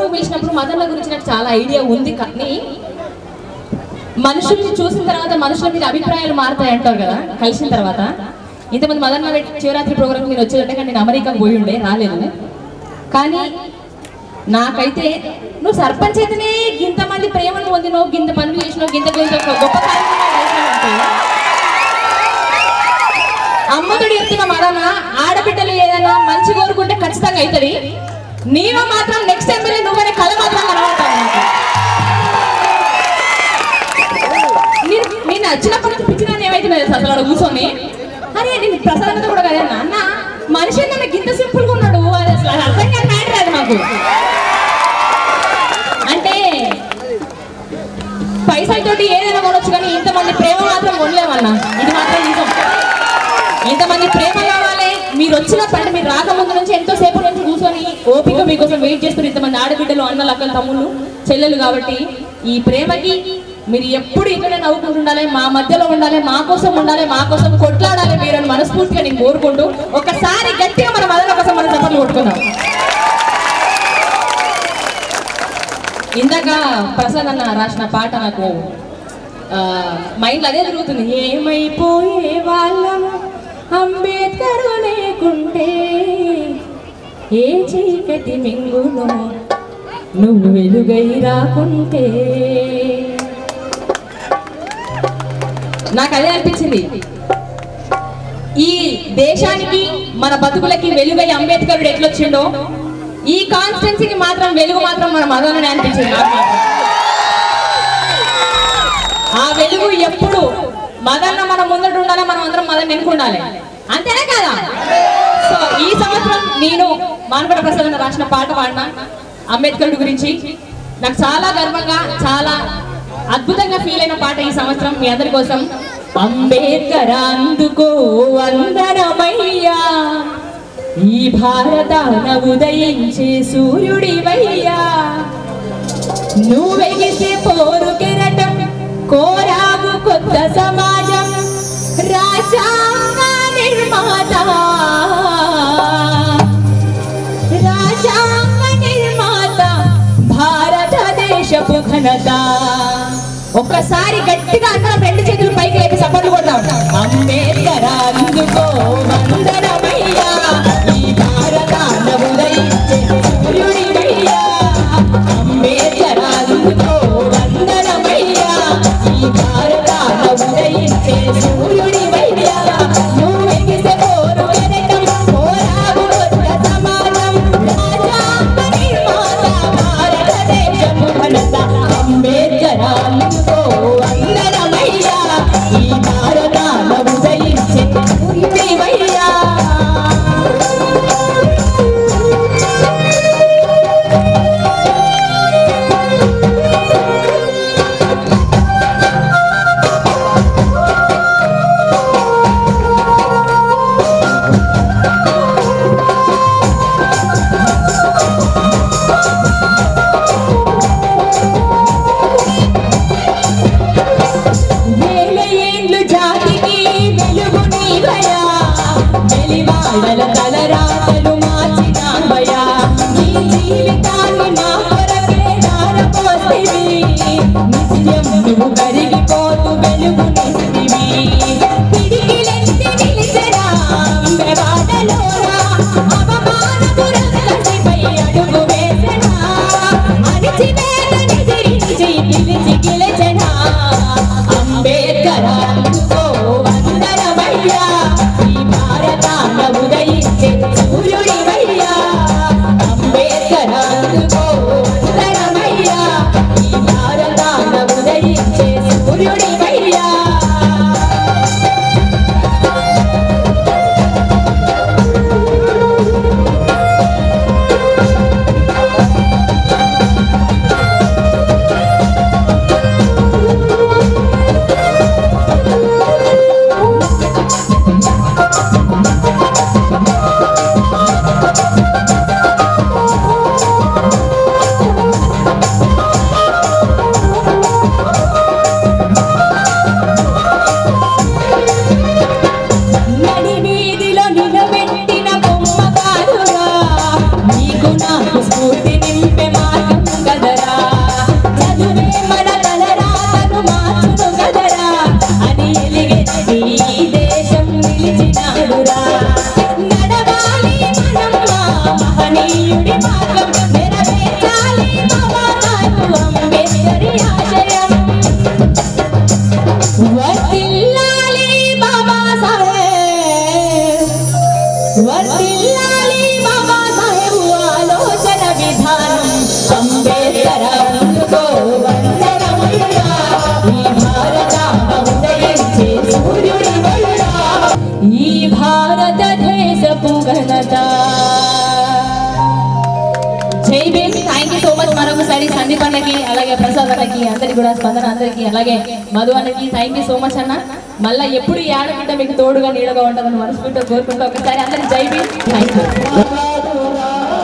పిలిచినప్పుడు మదన్ల గురించి నాకు చాలా ఐడియా ఉంది కానీ మనుషుల్ని చూసిన తర్వాత మనుషుల మీద అభిప్రాయాలు మారుతాయి అంటారు కదా కలిసిన తర్వాత ఇంతమంది మదన్ పెట్టి శివరాత్రి ప్రోగ్రామ్ నేను వచ్చేదంటే కానీ నేను అమెరికాకు పోయి ఉండే రాలేదు కానీ నాకైతే నువ్వు సర్పంచ్ అయితేనే ఇంతమంది ప్రేమను పొందినవు గింత పనులు చేసినావు గింత చేసినావు, ఒక గొప్ప కార్యక్రమాలు చేసినావంటే, అమ్మతుడు చెప్తున్న మదన ఆడబిడ్డలు ఏదైనా మంచి కోరుకుంటే ఖచ్చితంగా అవుతుంది నీవు మాత్రం నెక్స్ట్ ఎమ్మెల్యే నువ్వనే కళ మాత్రం కనబడతావు నాకు. నేను నేను వచ్చినప్పటి నుంచి పిచ్చిదాన్ని ఏమైతున్నా తెలుసా అసలు అక్కడ కూర్చొని అరే నేను ప్రసాదంతో కూడా కదా అన్న మనిషి నన్ను గింత సింపుల్ గా ఉన్నాడు అది అసలు అది అర్థం కాని మ్యాటర్ అది నాకు అంటే పైసలతోటి ఏదైనా కొనొచ్చు కానీ ఇంతమంది ప్రేమ మాత్రం కొనలేమన్నా ఇది మాత్రం నిజం ఇంతమంది ప్రేమ కావాలి మీరు వచ్చినప్పుడు మీరు రాకముందు నుంచి ఎంతో సేపు నుంచి కూర్చొని ఓపిక మీకోసం వెయిట్ చేస్తున్నారు ఇంతమంది ఆడబిడ్డలు అన్నలు అక్కలు తమ్ముళ్ళు చెల్లెలు కాబట్టి ఈ ప్రేమకి మీరు ఎప్పుడు ఇక్కడే నవ్వుకుంటూ ఉండాలి మా మధ్యలో ఉండాలి మా కోసం ఉండాలి మా కోసం కొట్లాడాలి మీరు అని మనస్ఫూర్తిగా నేను కోరుకుంటూ ఒకసారి గట్టిగా మన మదన కోసం మన చప్పట్లు కొట్టుకుందాం ఇందాక ప్రసాద్ అన్న రాసిన పాట నాకు మైండ్ అదే తిరుగుతుంది ఏమైపోయే వాళ్ళం అంబేద్కర్ లేకుంటే ఏ చీకటి మింగును నువ్వు వెలుగై రాకుంటే నాకు అదే అనిపించింది ఈ దేశానికి మన బతుకులకి వెలుగై అంబేద్కరుడు ఎట్లొచ్చిండో ఈ కాన్స్టెన్సీకి మాత్రం వెలుగు మాత్రం మన మదనని అనిపించింది నాకు మాత్రం. ఆ వెలుగు ఎప్పుడు మదన్న మన ముందట ఉండాలి మనం అందరం మదన్ వెనుకుండాలి అంతేనే కదా సో ఈ సంవత్సరం నేను మానపడ ప్రసాద్ అన్న రాసిన పాట పాడిన అంబేద్కరుడు గురించి నాకు చాలా గర్వంగా చాలా అద్భుతంగా ఫీల్ అయిన పాట ఈ సంవత్సరం మీ అందరి కోసం అంబేద్కర్ అందుకో వందనమయ్యా ఈ భారతాన ఉదయించే సూర్యుడివయ్యా నువ్వెగిసే పోరు కెరటం కోరావు కొత్త సమాజం రాజ్యాంగ నిర్మాత రాజ్యాంగ నిర్మాత భారతదేశపు ఘనత ఒక్కసారి గట్టిగా అందరం రెండు చేతులు పైకి లేపి సపోర్ట్లు కొడదాం అంబేద్కర్ అందుకో వందనమయ్యా ఈ భారతాన ఉదయించే సూర్యుడివయ్యా అంబేద్కర్ అందుకో వందనమయ్యా ఈ భారతాన ఉదయించే సూర్యుడివయ్యా నువ్వెగిసే పోరు కెరటం పోరావు కొత్త సమాజం రాజ్యాంగ నిర్మాత భారతదేశపు ఘనత అంబేద్కర్ అందుకో వందనమయ్యా ఈ భారతాన ఉదయించే సూర్యుడివయ్యా వేల ఏండ్లు జాతికి వెలుగు నీవయా వెలివాడల తలరాతలు మార్చినావయా నీ జీవితాన్ని నా కొరకే దారపోతివి నిత్యం నువ్వు కరిగిపోతూ వెలుగు నిస్తివి పిడికిలెత్తి నిలిచెరా అంబెవాడలోనా అవమానపు రక్కసిపై అడుగు వేసెనా అణిచివేతని తిరిగి పిలిచి గెలిచెనా అంబేద్కర్ అందుకో వందనమయ్యా ఈ భారతాన ఉదయించే సూర్యుడివయ్యా అంబేద్కర్ అందుకో వందనమయ్యా ఈ భారతాన ఉదయించే సూర్యుడివయ్యా మరొకసారి సందీప్ అన్నకి అలాగే ప్రసాద్ అన్నకి అందరికి కూడా స్పందన అందరికి అలాగే మధు అన్నకి థ్యాంక్ యూ సో మచ్ అన్న మళ్ళీ ఎప్పుడు ఈ ఆడబిడ్డ మీకు తోడుగా నీడగా ఉంటుందని మనస్ఫూర్తిగా కోరుకుంటూ ఒకసారి అందరికి జై భీమ్ థ్యాంక్ యూ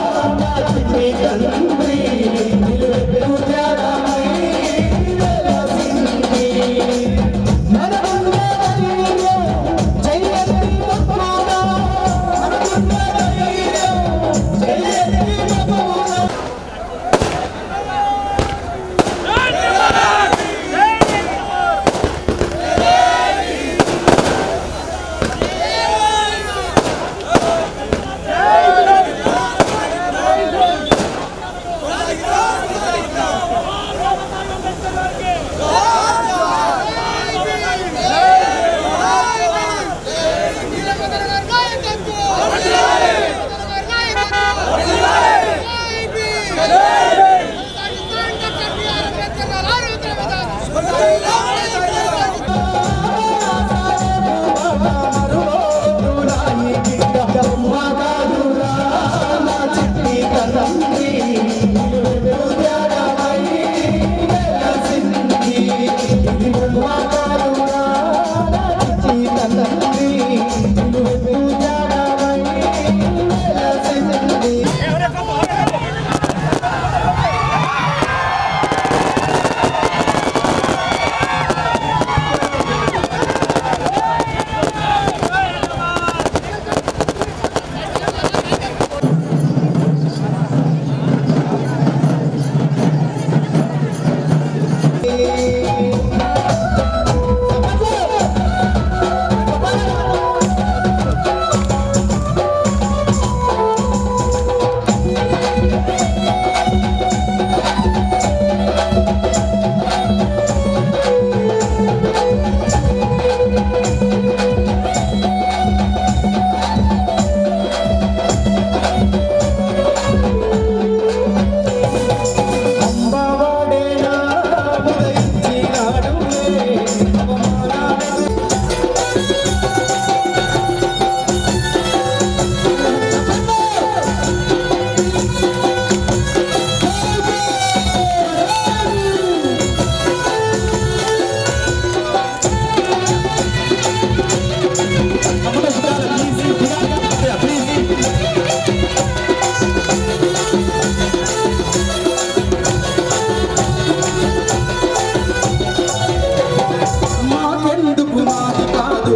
మాకెందుకు మాది కాదు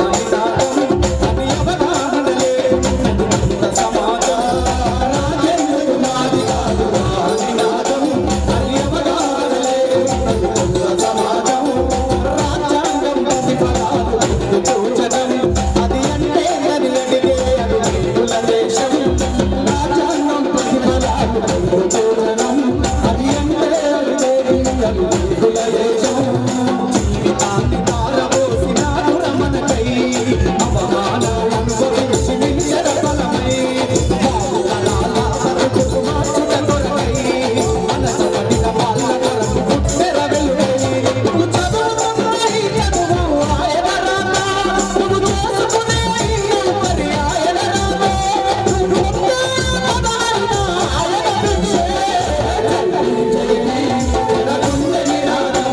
అని అవగాహన లేదు సమాజం నాకెందుకు మాది కాదు అని నాదం అని అవగాహన లేదు సమాజం రాజ్యాంగం ప్రతిఫలాలు సూచనం అది అంటే అది అడిగే అది రైతుల దేశం రాజ్యాంగం ప్రతిఫలాలు సూచనం అది అంటే అది అడిగే అది రైతుల దేశం జీవితాన్ని తారబోసినాడు రమణకై అవమానం అనుభవించి నిలిచర బలమై బావుకరాల సరుకు మార్చుట కొరకై మనసపడిన వాళ్ళ కొరకు పుట్టెర వెలుగై నువ్వు చదువుకున్నాయి చదువు ఆయన రాత నువ్వు చేసుకునే ఇల్లు మరి ఆయన రాత నువ్వు ఉండే పదాలైన ఆయన భిక్షే జగగుండె నినాదం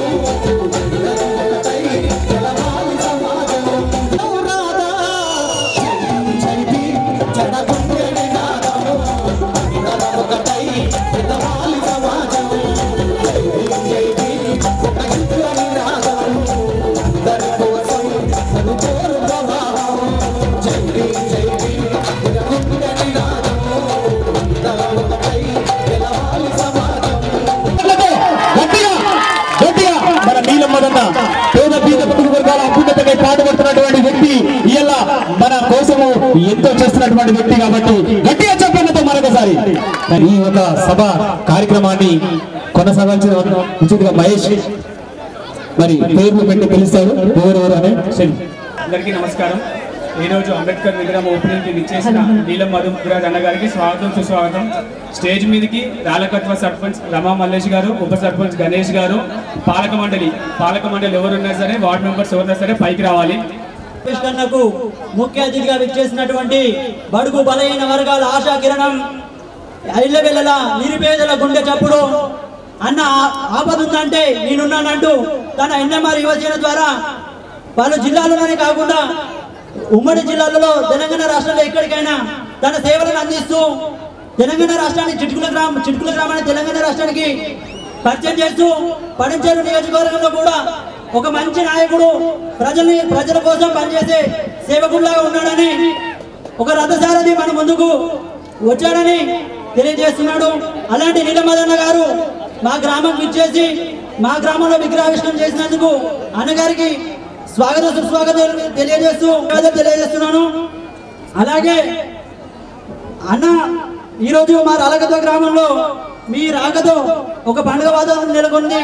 గట్టిగా గట్టిగా మన నీలమ్మదన్న పేద బీద బతుకు వర్గాల అభ్యున్నతకై పాటుపడుతున్నటువంటి వ్యక్తి ఇలా మన కోసము ఎంతో చేస్తున్నటువంటి వ్యక్తి కాబట్టి గట్టిగా చెప్పినతో మరొకసారి మరి ఈ ఒక సభ కార్యక్రమాన్ని కొనసాగాల్సిన ఉచితగా మహేష్ మరి పేర్లు పెట్టి పిలుస్తారు ఎవరెవరు అనే శని. అందరికీ నమస్కారం ఈ రోజు అంబేద్కర్ విగ్రహం ఓపెనింగ్ కి విచ్చేసిన నీలం మధుమురాజ్ అన్న గారికి స్వాగతం సుస్వాగతం స్టేజ్ మీదకి రాలకత్వ సర్పంచ్ రమా మల్లేష్ గారు ఉప సర్పంచ్ గణేష్ గారు పాలక మండలి పాలక మండలి ఎవరున్నా సరే వార్డు మెంబర్స్ ఎవరున్నా సరే పైకి రావాలి కృష్ణన్నకు ముఖ్య అతిథిగా విచ్చేసినటువంటి బడుగు బలహీన వర్గాల ఆశా కిరణం ఐళ్ళ వెళ్ళలా నిరుపేదల గుండె చప్పుడు అన్న ఆ- ఆపద ఉందంటే నేనున్నానంటూ తన ఎన్ఎంఆర్ యువసేన ద్వారా పలు జిల్లాల్లోనే కాకుండా ఉమ్మడి జిల్లాలలో తెలంగాణ రాష్ట్రంలో ఎక్కడికైనా తన సేవలను అందిస్తూ తెలంగాణ రాష్ట్రాన్ని చిటుకుల గ్రామం చిటుకుల గ్రామాన్ని తెలంగాణ రాష్ట్రానికి పరిచయం చేస్తూ పడించేరు నియోజకవర్గంలో కూడా ఒక మంచి నాయకుడు ప్రజల్ని ప్రజల కోసం పనిచేసే సేవకుల్లాగా ఉన్నాడని ఒక రథసారథి మన ముందుకు వచ్చాడని తెలియజేస్తున్నాడు అలాంటి నీలమదన్న గారు మా గ్రామం ఇచ్చేసి మా గ్రామంలో విగ్రహావిష్కరణ చేసినందుకు అన్నగారికి స్వాగత సుస్వాగతం తెలియజేస్తూ స్వాగతం తెలియజేస్తున్నాను అలాగే అన్న ఈరోజు మా రాలకతో గ్రామంలో మీ రాకతో ఒక పండుగ వాతావరణం నెలకొంది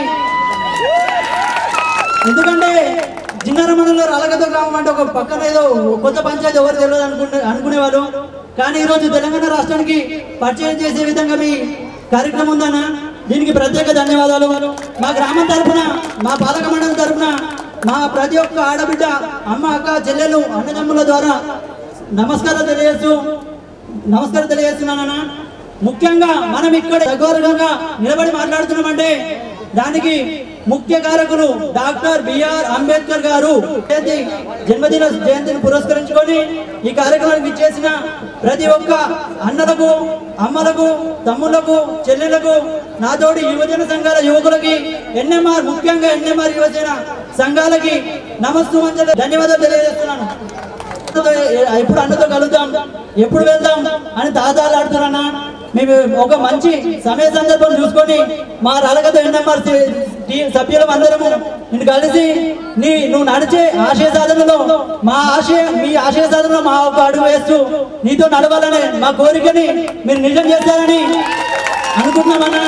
ఎందుకంటే జిన్నార మండలంలో రాలకతో గ్రామం అంటే ఒక పక్కన ఏదో కొత్త పంచాయతీ ఎవరు తెలియదు అనుకునే అనుకునేవారు కానీ ఈరోజు తెలంగాణ రాష్ట్రానికి పరిచయం చేసే విధంగా మీ కార్యక్రమం ఉందన్న దీనికి ప్రత్యేక ధన్యవాదాలు మా గ్రామం తరపున మా పాలక మండలం తరపున మా ప్రతి ఒక్క ఆడబిడ్డ అమ్మ అక్క చెల్లెలు అన్నదమ్ముల ద్వారా నమస్కారాలు తెలియజేస్తూ నమస్కారం తెలియజేస్తున్నానన్న ముఖ్యంగా మనం ఇక్కడ సగౌరవంగా నిలబడి మాట్లాడుతున్నామంటే దానికి ముఖ్య కారకులు డాక్టర్ బిఆర్ అంబేద్కర్ గారు జయంతి జన్మదిన జయంతిని పురస్కరించుకొని ఈ కార్యక్రమానికి ఇచ్చేసిన ప్రతి ఒక్క అన్నలకు అమ్మలకు తమ్ముళ్లకు చెల్లెలకు నాతోటి యువజన సంఘాల యువకులకి ఎన్ఎంఆర్ ముఖ్యంగా ఎన్ఎంఆర్ యువజన సంఘాలకి నమస్తు ధన్యవాదాలు తెలియజేస్తున్నాను ఎప్పుడు అన్నతో కలుద్దాం ఎప్పుడు వెళ్దాం అని తాతాలాడుతున్నా మేము ఒక మంచి సమయ సందర్భం చూసుకొని మా రాలగత ఎన్ఎంఆర్ సభ్యులం అందరము నేను కలిసి నీ నువ్వు నడిచే ఆశయ సాధనలో మా ఆశయ మీ ఆశయ సాధనలో మా ఒక అడుగు వేస్తూ నీతో నడవాలనే మా కోరికని మీరు నిజం చేస్తారని అనుకుంటున్నామన్నా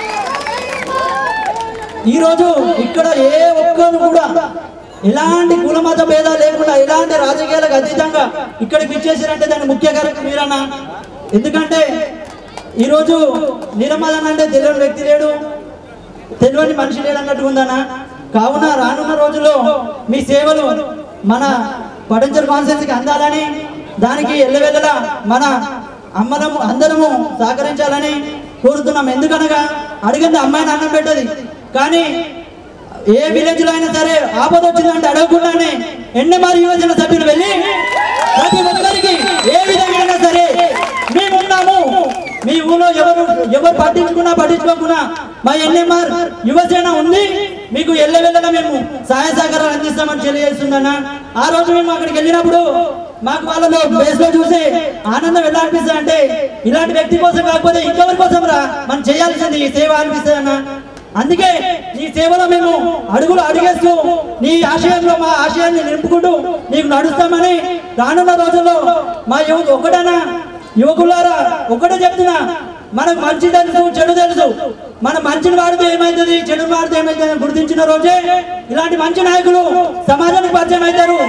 ఈరోజు ఇక్కడ ఏ ఒక్కరు కూడా ఎలాంటి కుల మత భేదాలు లేకుండా ఎలాంటి రాజకీయాలకు అతీతంగా ఇక్కడికి ఇచ్చేసారంటే దాని ముఖ్య కారణం మీరన్నా ఎందుకంటే ఈరోజు నిరమదన్ అంటే తెలియని వ్యక్తి లేడు తెలియని మనిషి లేడు అన్నట్టు ఉందన్నా కావున రానున్న రోజుల్లో మీ సేవలు మన పడంచర్ కాన్సెన్స్కి అందాలని దానికి ఎల్లవెల్లలా మన అమ్మలము అందరము సహకరించాలని కోరుతున్నాం ఎందుకనగా అడిగింది అమ్మాయిని అన్నం పెట్టది కానీ ఏ విలేజ్ లో అయినా సరే ఆపద వచ్చిందంటే అడగకుండానే ఎన్నెమారి యువజన సభ్యులు వెళ్ళి ప్రతి ఒక్కరికి ఏ విధంగా అయినా సరే మేమున్నాము మీ ఊళ్ళో ఎవరు ఎవరు పట్టించుకున్నా పట్టించుకోకున్నా మా ఎన్ఎంఆర్ యువసేన ఉంది మీకు ఎల్లవెల్లగా మేము సహాయ సహకారాలు అందిస్తామని తెలియజేస్తుందన్న ఆ రోజు మేము అక్కడికి వెళ్ళినప్పుడు మాకు వాళ్ళలో బేస్ లో చూసి ఆనందం ఎలా అనిపిస్తుంది అంటే ఇలాంటి వ్యక్తి కోసం కాకపోతే ఇంకెవరి కోసం రా మనం చేయాల్సింది ఈ సేవ అనిపిస్తుంది అన్న అందుకే నీ సేవలో మేము అడుగులు అడిగేస్తూ నీ ఆశయంలో మా ఆశయాన్ని నింపుకుంటూ నీకు నడుస్తామని రానున్న రోజుల్లో మా యువత ఒకటనా యువకులారా ఒకటే చెప్తున్నా మనకు మంచి తెలుసు చెడు తెలుసు మన మంచిని వాడితే ఏమైతుంది చెడు వాడితే ఏమైతుంది అని గుర్తించిన రోజే ఇలాంటి మంచి నాయకులు సమాజానికి పరిచయం అవుతారు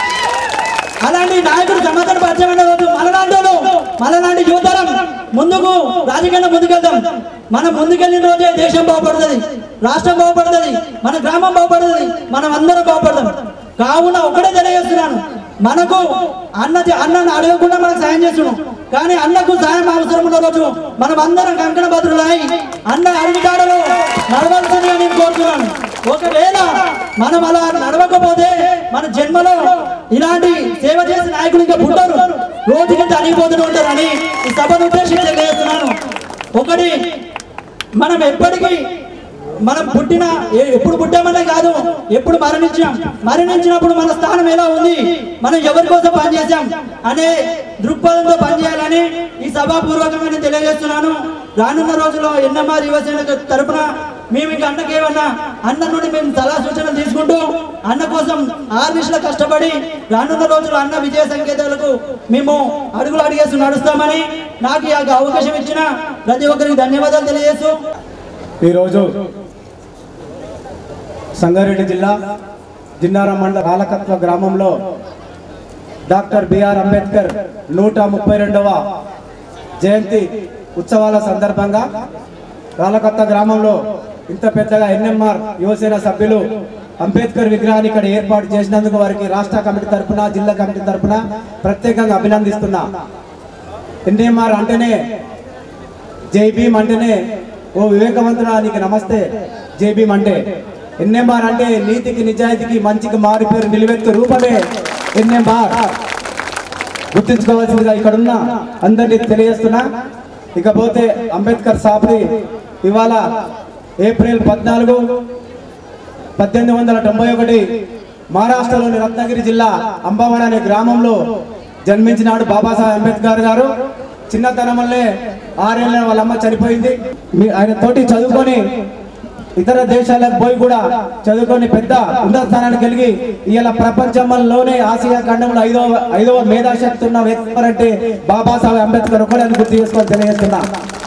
అలాంటి నాయకుడు సమాధాన పరిచయమైన రోజు మనలాంటి వాళ్ళు, మనలాంటి యువతరం ముందుకు రాజకీయంగా ముందుకెళ్తాం మనం ముందుకెళ్ళిన రోజే దేశం బాగుపడుతుంది రాష్ట్రం బాగుపడుతుంది మన గ్రామం బాగుపడుతుంది మనం అందరం బాగుపడతాం కావున ఒకటే తెలియజేస్తున్నాను మనకు అన్న అన్నను అడగకుండా మనకు సాయం చేస్తున్నాం కానీ అన్నకు సాయం అవసరం ఉన్న రోజు మనం అందరం కంకణ భద్రులై అన్న అడుగుతాడలో నడవలసిందిగా నేను కోరుతున్నాను ఒకవేళ మనం అలా నడవకపోతే మన జన్మలో ఇలాంటి సేవ చేసిన నాయకులు ఇంకా పుట్టరు రోజుకి తరిగిపోతూ ఉంటారని ఈ సభను ఉద్దేశించి తెలియజేస్తున్నాను ఒకటి మనం ఎప్పటికీ మనం పుట్టిన ఏ- ఎప్పుడు పుట్టామనే కాదు ఎప్పుడు మరణించాం మరణించినప్పుడు మన స్థానం ఎలా ఉంది మనం ఎవరి కోసం పనిచేసాం అనే దృక్పథంతో పనిచేయాలని ఈ సభాపూర్వకంగా నేను తెలియజేస్తున్నాను రానున్న రోజుల్లో ఎన్ఎంఆర్ యువసేన తరపున మేము ఇంకా అన్నకేమన్నా అన్న నుండి మేము సలహా సూచనలు తీసుకుంటూ అన్న కోసం ఆరు నిమిషాలు కష్టపడి రానున్న రోజుల్లో అన్న విజయ సంకేతాలకు మేము అడుగులు అడిగేస్తూ నడుస్తామని నాకు ఈ అవకాశం ఇచ్చిన ప్రతి ఒక్కరికి ధన్యవాదాలు తెలియజేస్తూ ఈరోజు సంగారెడ్డి జిల్లా జిన్నారం మండల బాలకత్వ గ్రామంలో డాక్టర్ బిఆర్ అంబేద్కర్ నూట ముప్పై రెండవ జయంతి ఉత్సవాల సందర్భంగా రాలకత్త గ్రామంలో ఇంత పెద్దగా ఎన్ఎంఆర్ యువసేన సభ్యులు అంబేద్కర్ విగ్రహాన్ని ఇక్కడ ఏర్పాటు చేసినందుకు వారికి రాష్ట్ర కమిటీ తరపున జిల్లా కమిటీ తరపున ప్రత్యేకంగా అభినందిస్తున్నా ఎన్ఎంఆర్ అంటేనే జై భీమ్ అంటేనే ఓ వివేకవంతుడా నీకు నమస్తే జై భీమ్ అంటే ఎన్ఎంఆర్ అంటే నీతికి నిజాయితీకి మంచికి మారి పేరు నిలువెత్తు రూపమే ఎన్ఎంఆర్ గుర్తుంచుకోవాల్సిందిగా ఇక్కడ ఉన్న అందరినీ తెలియజేస్తున్నా ఇకపోతే అంబేద్కర్ సాబ్ది ఇవాళ ఏప్రిల్ పద్నాలుగు పద్దెనిమిది వందల తొంభై ఒకటి మహారాష్ట్రలోని రత్నగిరి జిల్లా అంబావాడ అనే గ్రామంలో జన్మించినాడు బాబాసాహెబ్ అంబేద్కర్ గారు చిన్నతనంలో ఆరేళ్ళ వాళ్ళ అమ్మ చనిపోయింది మీ ఆయన తోటి చదువుకొని ఇతర దేశాలకు పోయి కూడా చదువుకొని పెద్ద ఉన్నత స్థానానికి కలిగి ఇవాళ ప్రపంచంలోనే ఆసియా ఖండంలో ఐదవ ఐదవ మేధాశక్తి ఉన్న వ్యక్తి ఎవరంటే బాబాసాహెబ్ అంబేద్కర్ ఒకటే అని గుర్తు చేసుకొని తెలియజేస్తున్నా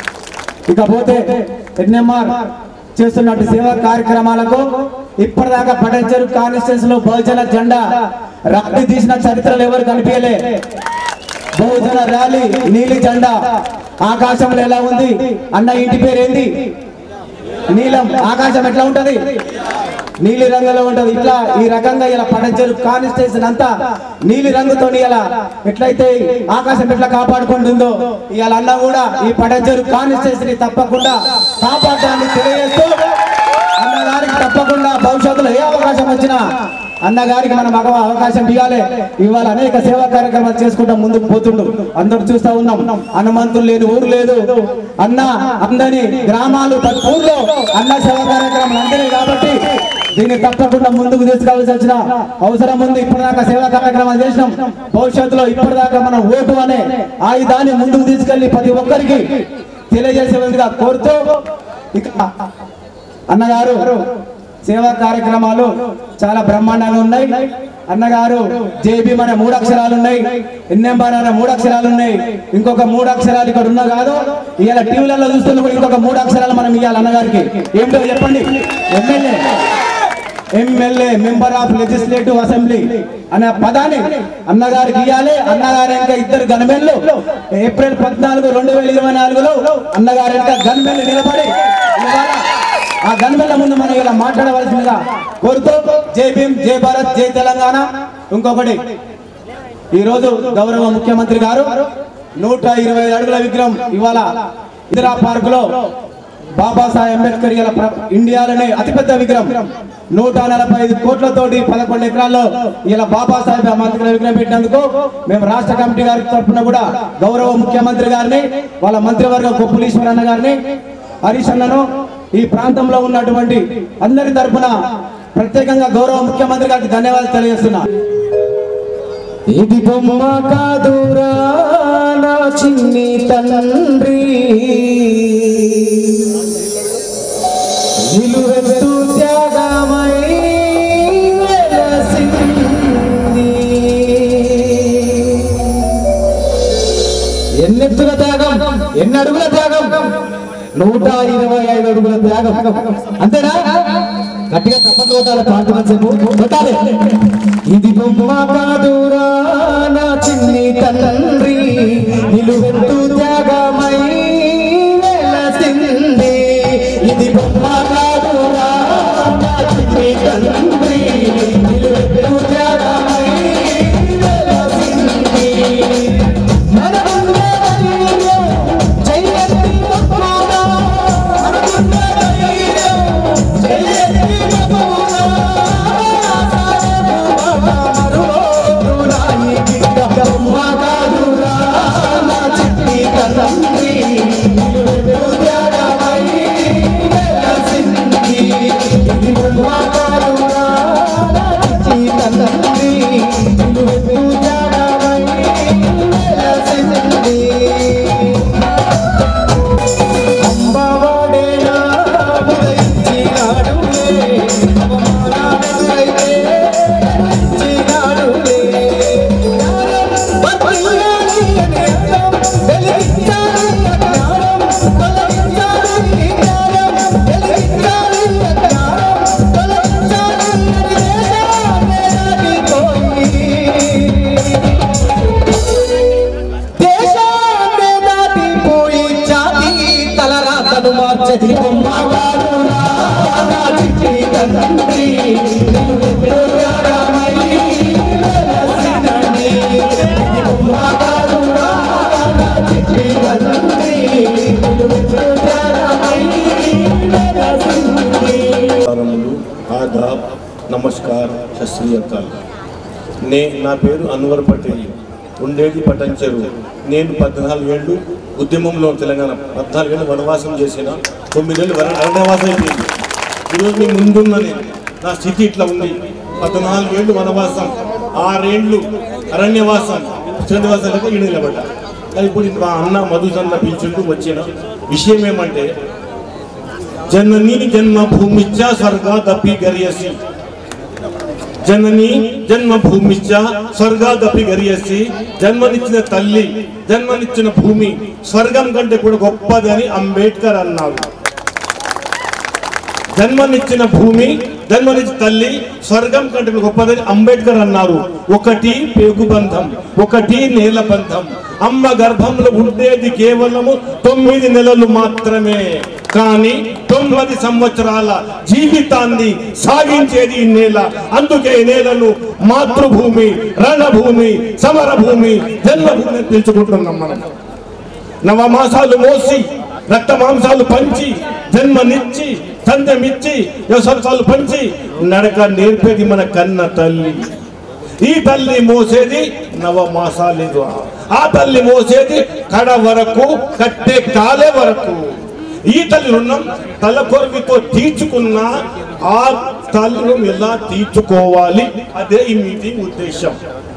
ఇకపోతే ఎన్ఎంఆర్ చేస్తున్నట్టు సేవా కార్యక్రమాలకు ఇప్పటిదాకా పటంచెరు కాన్స్టిట్యూన్స్ లో బహుజన జెండా రాత్రి తీసిన చరిత్రలు ఎవరు కనిపించలే బహుజన ర్యాలీ నీలి జెండా ఆకాశంలో ఎలా ఉంది అన్న ఇంటి పేరు ఏంది నీలం ఆకాశం ఎట్లా ఉంటది నీలి రంగులో ఉంటది ఇట్లా ఈ రకంగా ఇలా పటంచెరు కాన్స్టిట్యూషన్ అంతా నీలి రంగుతో ఇలా ఎట్లయితే ఆకాశం ఎట్లా కాపాడుకుంటుందో ఇవాళ అన్న కూడా ఈ పటంచెరు కాన్స్టిట్యూషన్ తప్పకుండా కాపాడడానికి తెలియజేస్తూ అన్నగారికి తప్పకుండా భవిష్యత్తులో ఏ అవకాశం వచ్చినా అన్నగారికి మనం మగ అవకాశం ఇవ్వాలి ఇవాళ అనేక సేవా కార్యక్రమాలు చేసుకుంటా ముందుకు పోతుండు అందరూ చూస్తా ఉన్నాం హనుమంతులు లేని ఊరు లేదు అన్న అందరి గ్రామాలు ప్రతి ఊర్లో అన్న సేవా కార్యక్రమాలు అందరినీ కాబట్టి దీన్ని తప్పకుండా ముందుకు తీసుకెళ్లాల్సి వచ్చిన అవసరం ఉంది ఇప్పటిదాకా సేవా కార్యక్రమాలు చేసినాం భవిష్యత్తులో ఇప్పటిదాకా మనం ఓటు అనే ఆయుధాన్ని ముందుకు తీసుకెళ్లి ప్రతి ఒక్కరికి తెలియజేసే విధంగా కోరుతూ ఇక అన్నగారు సేవా కార్యక్రమాలు చాలా బ్రహ్మాండంగా ఉన్నాయి అన్నగారు జేబీ అనే మూడు అక్షరాలు ఉన్నాయి ఎన్ఎంఆర్ అనే మూడు అక్షరాలు ఉన్నాయి ఇంకొక మూడు అక్షరాలు ఇక్కడ ఉన్నా కాదు ఇవాళ టీవీలలో చూస్తున్న కూడా ఇంకొక మూడు అక్షరాలు మనం ఇవ్వాలి అన్నగారికి ఏంటో చెప్పండి MLA MLA member of legislative assembly అనే పదాన్ని అన్నగారికి ఇవ్వాలి అన్నగారి ఇంకా ఇద్దరు గన్మెన్లు ఏప్రిల్ పద్నాలుగు రెండు వేల ఇరవై నాలుగులో అన్నగారి ఇంకా గన్మెన్లు నిలబడి ఇవాళ ఆ గన్మెన్ల ముందు మనం ఇలా మాట్లాడవలసిందిగా కోరుతూ జై భీమ్ జై భారత్ జై తెలంగాణ ఇంకొకటి ఈ రోజు గౌరవ ముఖ్యమంత్రి గారు నూట ఇరవై అడుగుల విగ్రహం ఇవాళ ఇందిరా పార్క్ లో బాబాసాహెబ్ అంబేద్కర్ ఇలా ప్ర- ఇండియాలోనే అతిపెద్ద విగ్రహం నూట నలభై ఐదు కోట్లతోటి పదకొండు ఎకరాల్లో ఇలా బాబాసాహెబ్ అంబేద్కర్ విగ్రహం పెట్టినందుకు మేము రాష్ట్ర కమిటీ గారి తరఫున కూడా గౌరవ ముఖ్యమంత్రి గారిని వాళ్ళ మంత్రివర్గ కొప్పులీశ్వర్ అన్న గారిని హరీష్ అన్నను ఈ ప్రాంతంలో ఉన్నటువంటి అందరి తరఫున ప్రత్యేకంగా గౌరవ ముఖ్యమంత్రి గారికి ధన్యవాదాలు తెలియజేస్తున్నా ఇది బొమ్మ కాదురా నా చిన్ని తండ్రి నిలువెత్తు త్యాగమై వెలసింది ఎన్నెత్తుల త్యాగం ఎన్ని అడుగుల త్యాగం నూట ఇరవై ఐదు అడుగుల త్యాగం అంతేనా గట్టిగా తప్పదు కొట్టాలి ప్రాంతం చెప్పు కొట్టాలి ఇది బొమ్మ కాదురా నా చిన్ని తండ్రి నిలువెత్తు త్యాగమై వెలసింది ఇది బొమ్మ కాదురా నా చిన్ని తండ్రి నిలువెత్తు త్యాగమై వెలసింది మనమున్న ధైర్యం జయతి మక్కువగా మనమున్న ధైర్యం జయతి మక్కువగా మరువోదురాయి గమ్మ కాదురా నా చిట్టి తండ్రి నిలువెత్తుత్యాగమై వెలసింది ఇది బొమ్మ కాదురా ఆదాబ్ నమస్కార్ సత్ శ్రీ అకాల్ నే నా పేరు అన్వర్ పటేల్ ఉండేది పటంచెరు నేను పద్నాలుగు ఏళ్ళు ఉద్యమంలో తెలంగాణ పద్నాలుగు ఏళ్ళు వనవాసం చేసిన తొమ్మిదేళ్ళు వన అరణ్యవాసం అయిపోయింది ఈరోజు మీ ముందున్న నేను నా స్థితి ఇట్లా ఉంది పద్నాలుగు ఏళ్ళు వనవాసం ఆరేళ్ళు అరణ్యవాసం శ్రీనివాసాలకు ఈడు నిలబడ్డా కానీ ఇప్పుడు మా అన్న మధుసన్న పిలుచుంటూ వచ్చిన విషయం ఏమంటే జననీ జన్మభూమిచ్చ స్వర్గాదపి గరియసి జనని జన్మభూమిచ్చ స్వర్గాదపి గరియసి జన్మనిచ్చిన తల్లి జన్మనిచ్చిన భూమి స్వర్గం కంటే కూడా గొప్పదని అంబేద్కర్ అన్నారు జన్మనిచ్చిన భూమి జన్మనిచ్చిన తల్లి స్వర్గం కంటే గొప్పదని అంబేద్కర్ అన్నారు ఒకటి పేగుబంధం ఒకటి నేల బంధం అమ్మ గర్భంలో ఉండేది కేవలము తొమ్మిది నెలలు మాత్రమే కానీ తొమ్మిది సంవత్సరాల జీవితాన్ని సాగించేది ఈ నేల అందుకే ఈ నేలను మాతృభూమి రణభూమి సమరభూమి జన్మభూమి అని పిలుచుకుంటున్నాం మనం నవమాసాలు మోసి రక్త మాంసాలు పంచి జన్మనిచ్చి తందమిచ్చి వ్యవసాయాలు పంచి నడక నేర్పేది మన కన్న తల్లి ఈ తల్లి మోసేది నవమాసాలు ఆ తల్లి మోసేది కడ వరకు కట్టే కాలే వరకు ఈ తల్లి రుణం తల కొరవితో తీర్చుకున్న ఆ తల్లిను ఎలా తీర్చుకోవాలి అదే ఈ మీటింగ్ ఉద్దేశం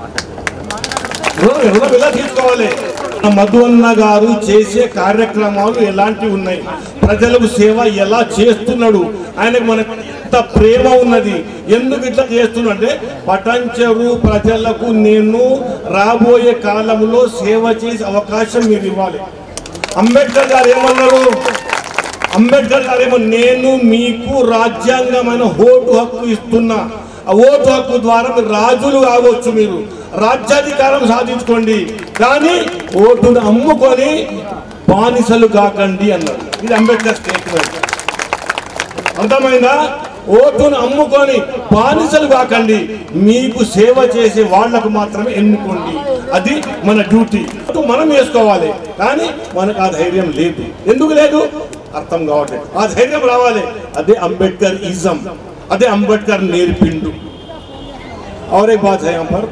రుణం రుణం ఎలా తీర్చుకోవాలి మన మధు అన్న గారు చేసే కార్యక్రమాలు ఎలాంటివి ఉన్నాయి ప్రజలకు సేవ ఎలా చేస్తున్నాడు ఆయనకు మనకు ఎంత ప్రేమ ఉన్నది ఎందుకు ఇట్లా చేస్తున్నంటే పటంచెరు ప్రజలకు నేను రాబోయే కాలంలో సేవ చేసే అవకాశం మీరు ఇవ్వాలి అంబేద్కర్ గారు ఏమన్నారు అంబేద్కర్ గారు ఏమో నేను మీకు రాజ్యాంగమైన ఓటు హక్కు ఇస్తున్నా ఆ ఓటు హక్కు ద్వారా మీరు రాజులు కావచ్చు మీరు రాజ్యాధికారం సాధించుకోండి కానీ ఓటును అమ్ముకొని బానిసలు కాకండి అన్నారు ఇది అంబేద్కర్ స్టేట్మెంట్ అర్థమైందా ఓటును అమ్ముకొని బానిసలు కాకండి మీకు సేవ చేసే వాళ్లకు మాత్రమే ఎన్నుకోండి అది మన డ్యూటీ ఓటు మనం వేసుకోవాలి కానీ మనకు ఆ ధైర్యం లేదు ఎందుకు లేదు అర్థం కావట్లేదు ఆ ధైర్యం రావాలి అదే అంబేద్కర్ ఇజం అదే అంబేద్కర్ నేర్పిండు और एक बात है यहाँ पर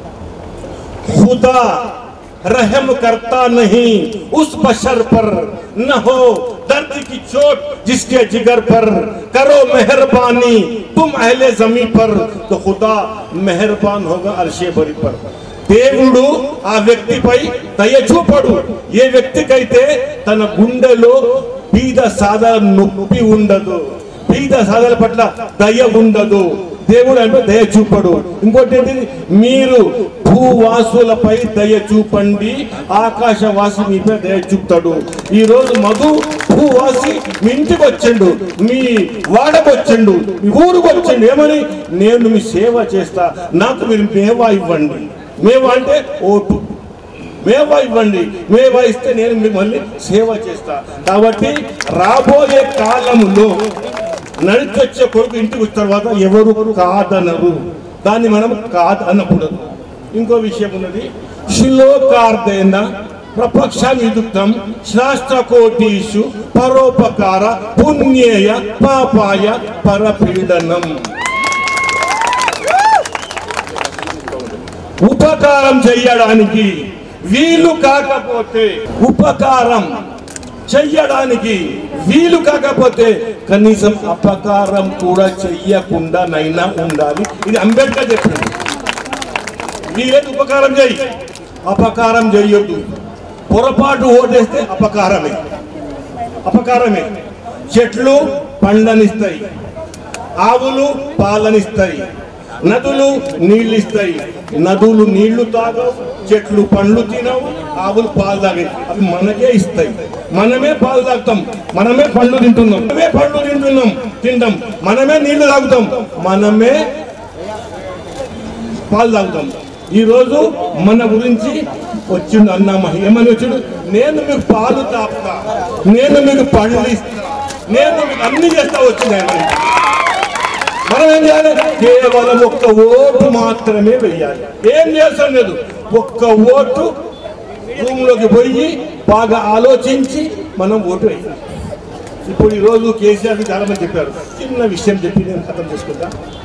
खुदा रहम करता नहीं उस बशर पर न हो दर्द की चोट जिसके जिगर पर करो मेहरबानी तुम अहले जमी पर तो खुदा मेहरबान होगा अर्शे बरी पर దేవుడు ఆ వ్యక్తిపై దయ చూపడు ఏ వ్యక్తికైతే తన గుండెలో బీద సాధన నొప్పి ఉండదు బీద సాధన పట్ల దయ ఉండదు దేవుడు అంటే దయ చూపడు ఇంకోటి ఏంటి మీరు భూవాసులపై దయ చూపండి ఆకాశవాసి మీపై దయ చూపుతాడు ఈ రోజు మధు భూవాసి మీ ఇంటికి వచ్చిండు మీ వాడకు వచ్చిండు మీ ఊరుకు వచ్చిండు ఏమని నేను మీ సేవ చేస్తా నాకు మీరు మేవా ఇవ్వండి మేవా అంటే ఓటు మేవా ఇవ్వండి మేవా ఇస్తే నేను మిమ్మల్ని సేవ చేస్తా కాబట్టి రాబోయే కాలంలో నడిచొచ్చే కొడుకు ఇంటికి వచ్చిన తర్వాత ఎవరు కాదనరు దాన్ని మనం కాదనకూడదు ఇంకో విషయం ఉన్నది శ్లోకార్థేన ప్రపక్షమిదుక్తం శాస్త్రకోటీషు పరోపకార పుణ్యేయ పాపాయ పరపీడనం ఉపకారం చెయ్యడానికి వీలు కాకపోతే ఉపకారం చెయ్యడానికి వీలు కాకపోతే కనీసం అపకారం కూడా చెయ్యకుండా నైనా ఉండాలి ఇది అంబేద్కర్ చెప్పింది వీలేదు ఉపకారం చెయ్యి అపకారం చెయ్యొద్దు పొరపాటు ఓటేస్తే అపకారమే అపకారమే చెట్లు పండ్లనిస్తాయి ఆవులు పాలనిస్తాయి నదులు నీళ్ళు ఇస్తాయి నదులు నీళ్లు తాగవు చెట్లు పండ్లు తినవు ఆవులు పాలు తాగవు అవి మనకే ఇస్తాయి మనమే పాలు తాగుతాం మనమే పండ్లు తింటున్నాం మనమే పండ్లు తింటున్నాం తింటాం మనమే నీళ్లు తాగుతాం మనమే పాలు తాగుతాం ఈ రోజు మన గురించి వచ్చిండు అన్నామ ఏమని వచ్చిండు నేను మీకు పాలు తాపుతా నేను మీకు పండ్లు ఇస్తా నేను మీకు అన్ని చేస్తా వచ్చింది ఆయన మనం ఏం చేయాలి కేవలం ఒక్క ఓటు మాత్రమే వెయ్యాలి ఏం చేస్తాం లేదు ఒక్క ఓటు రూమ్ లోకి పోయి బాగా ఆలోచించి మనం ఓటు వేయాలి ఇప్పుడు ఈరోజు కేసీఆర్ చాలా మంది చెప్పారు చిన్న విషయం చెప్పి నేను ఖతం చేసుకుంటా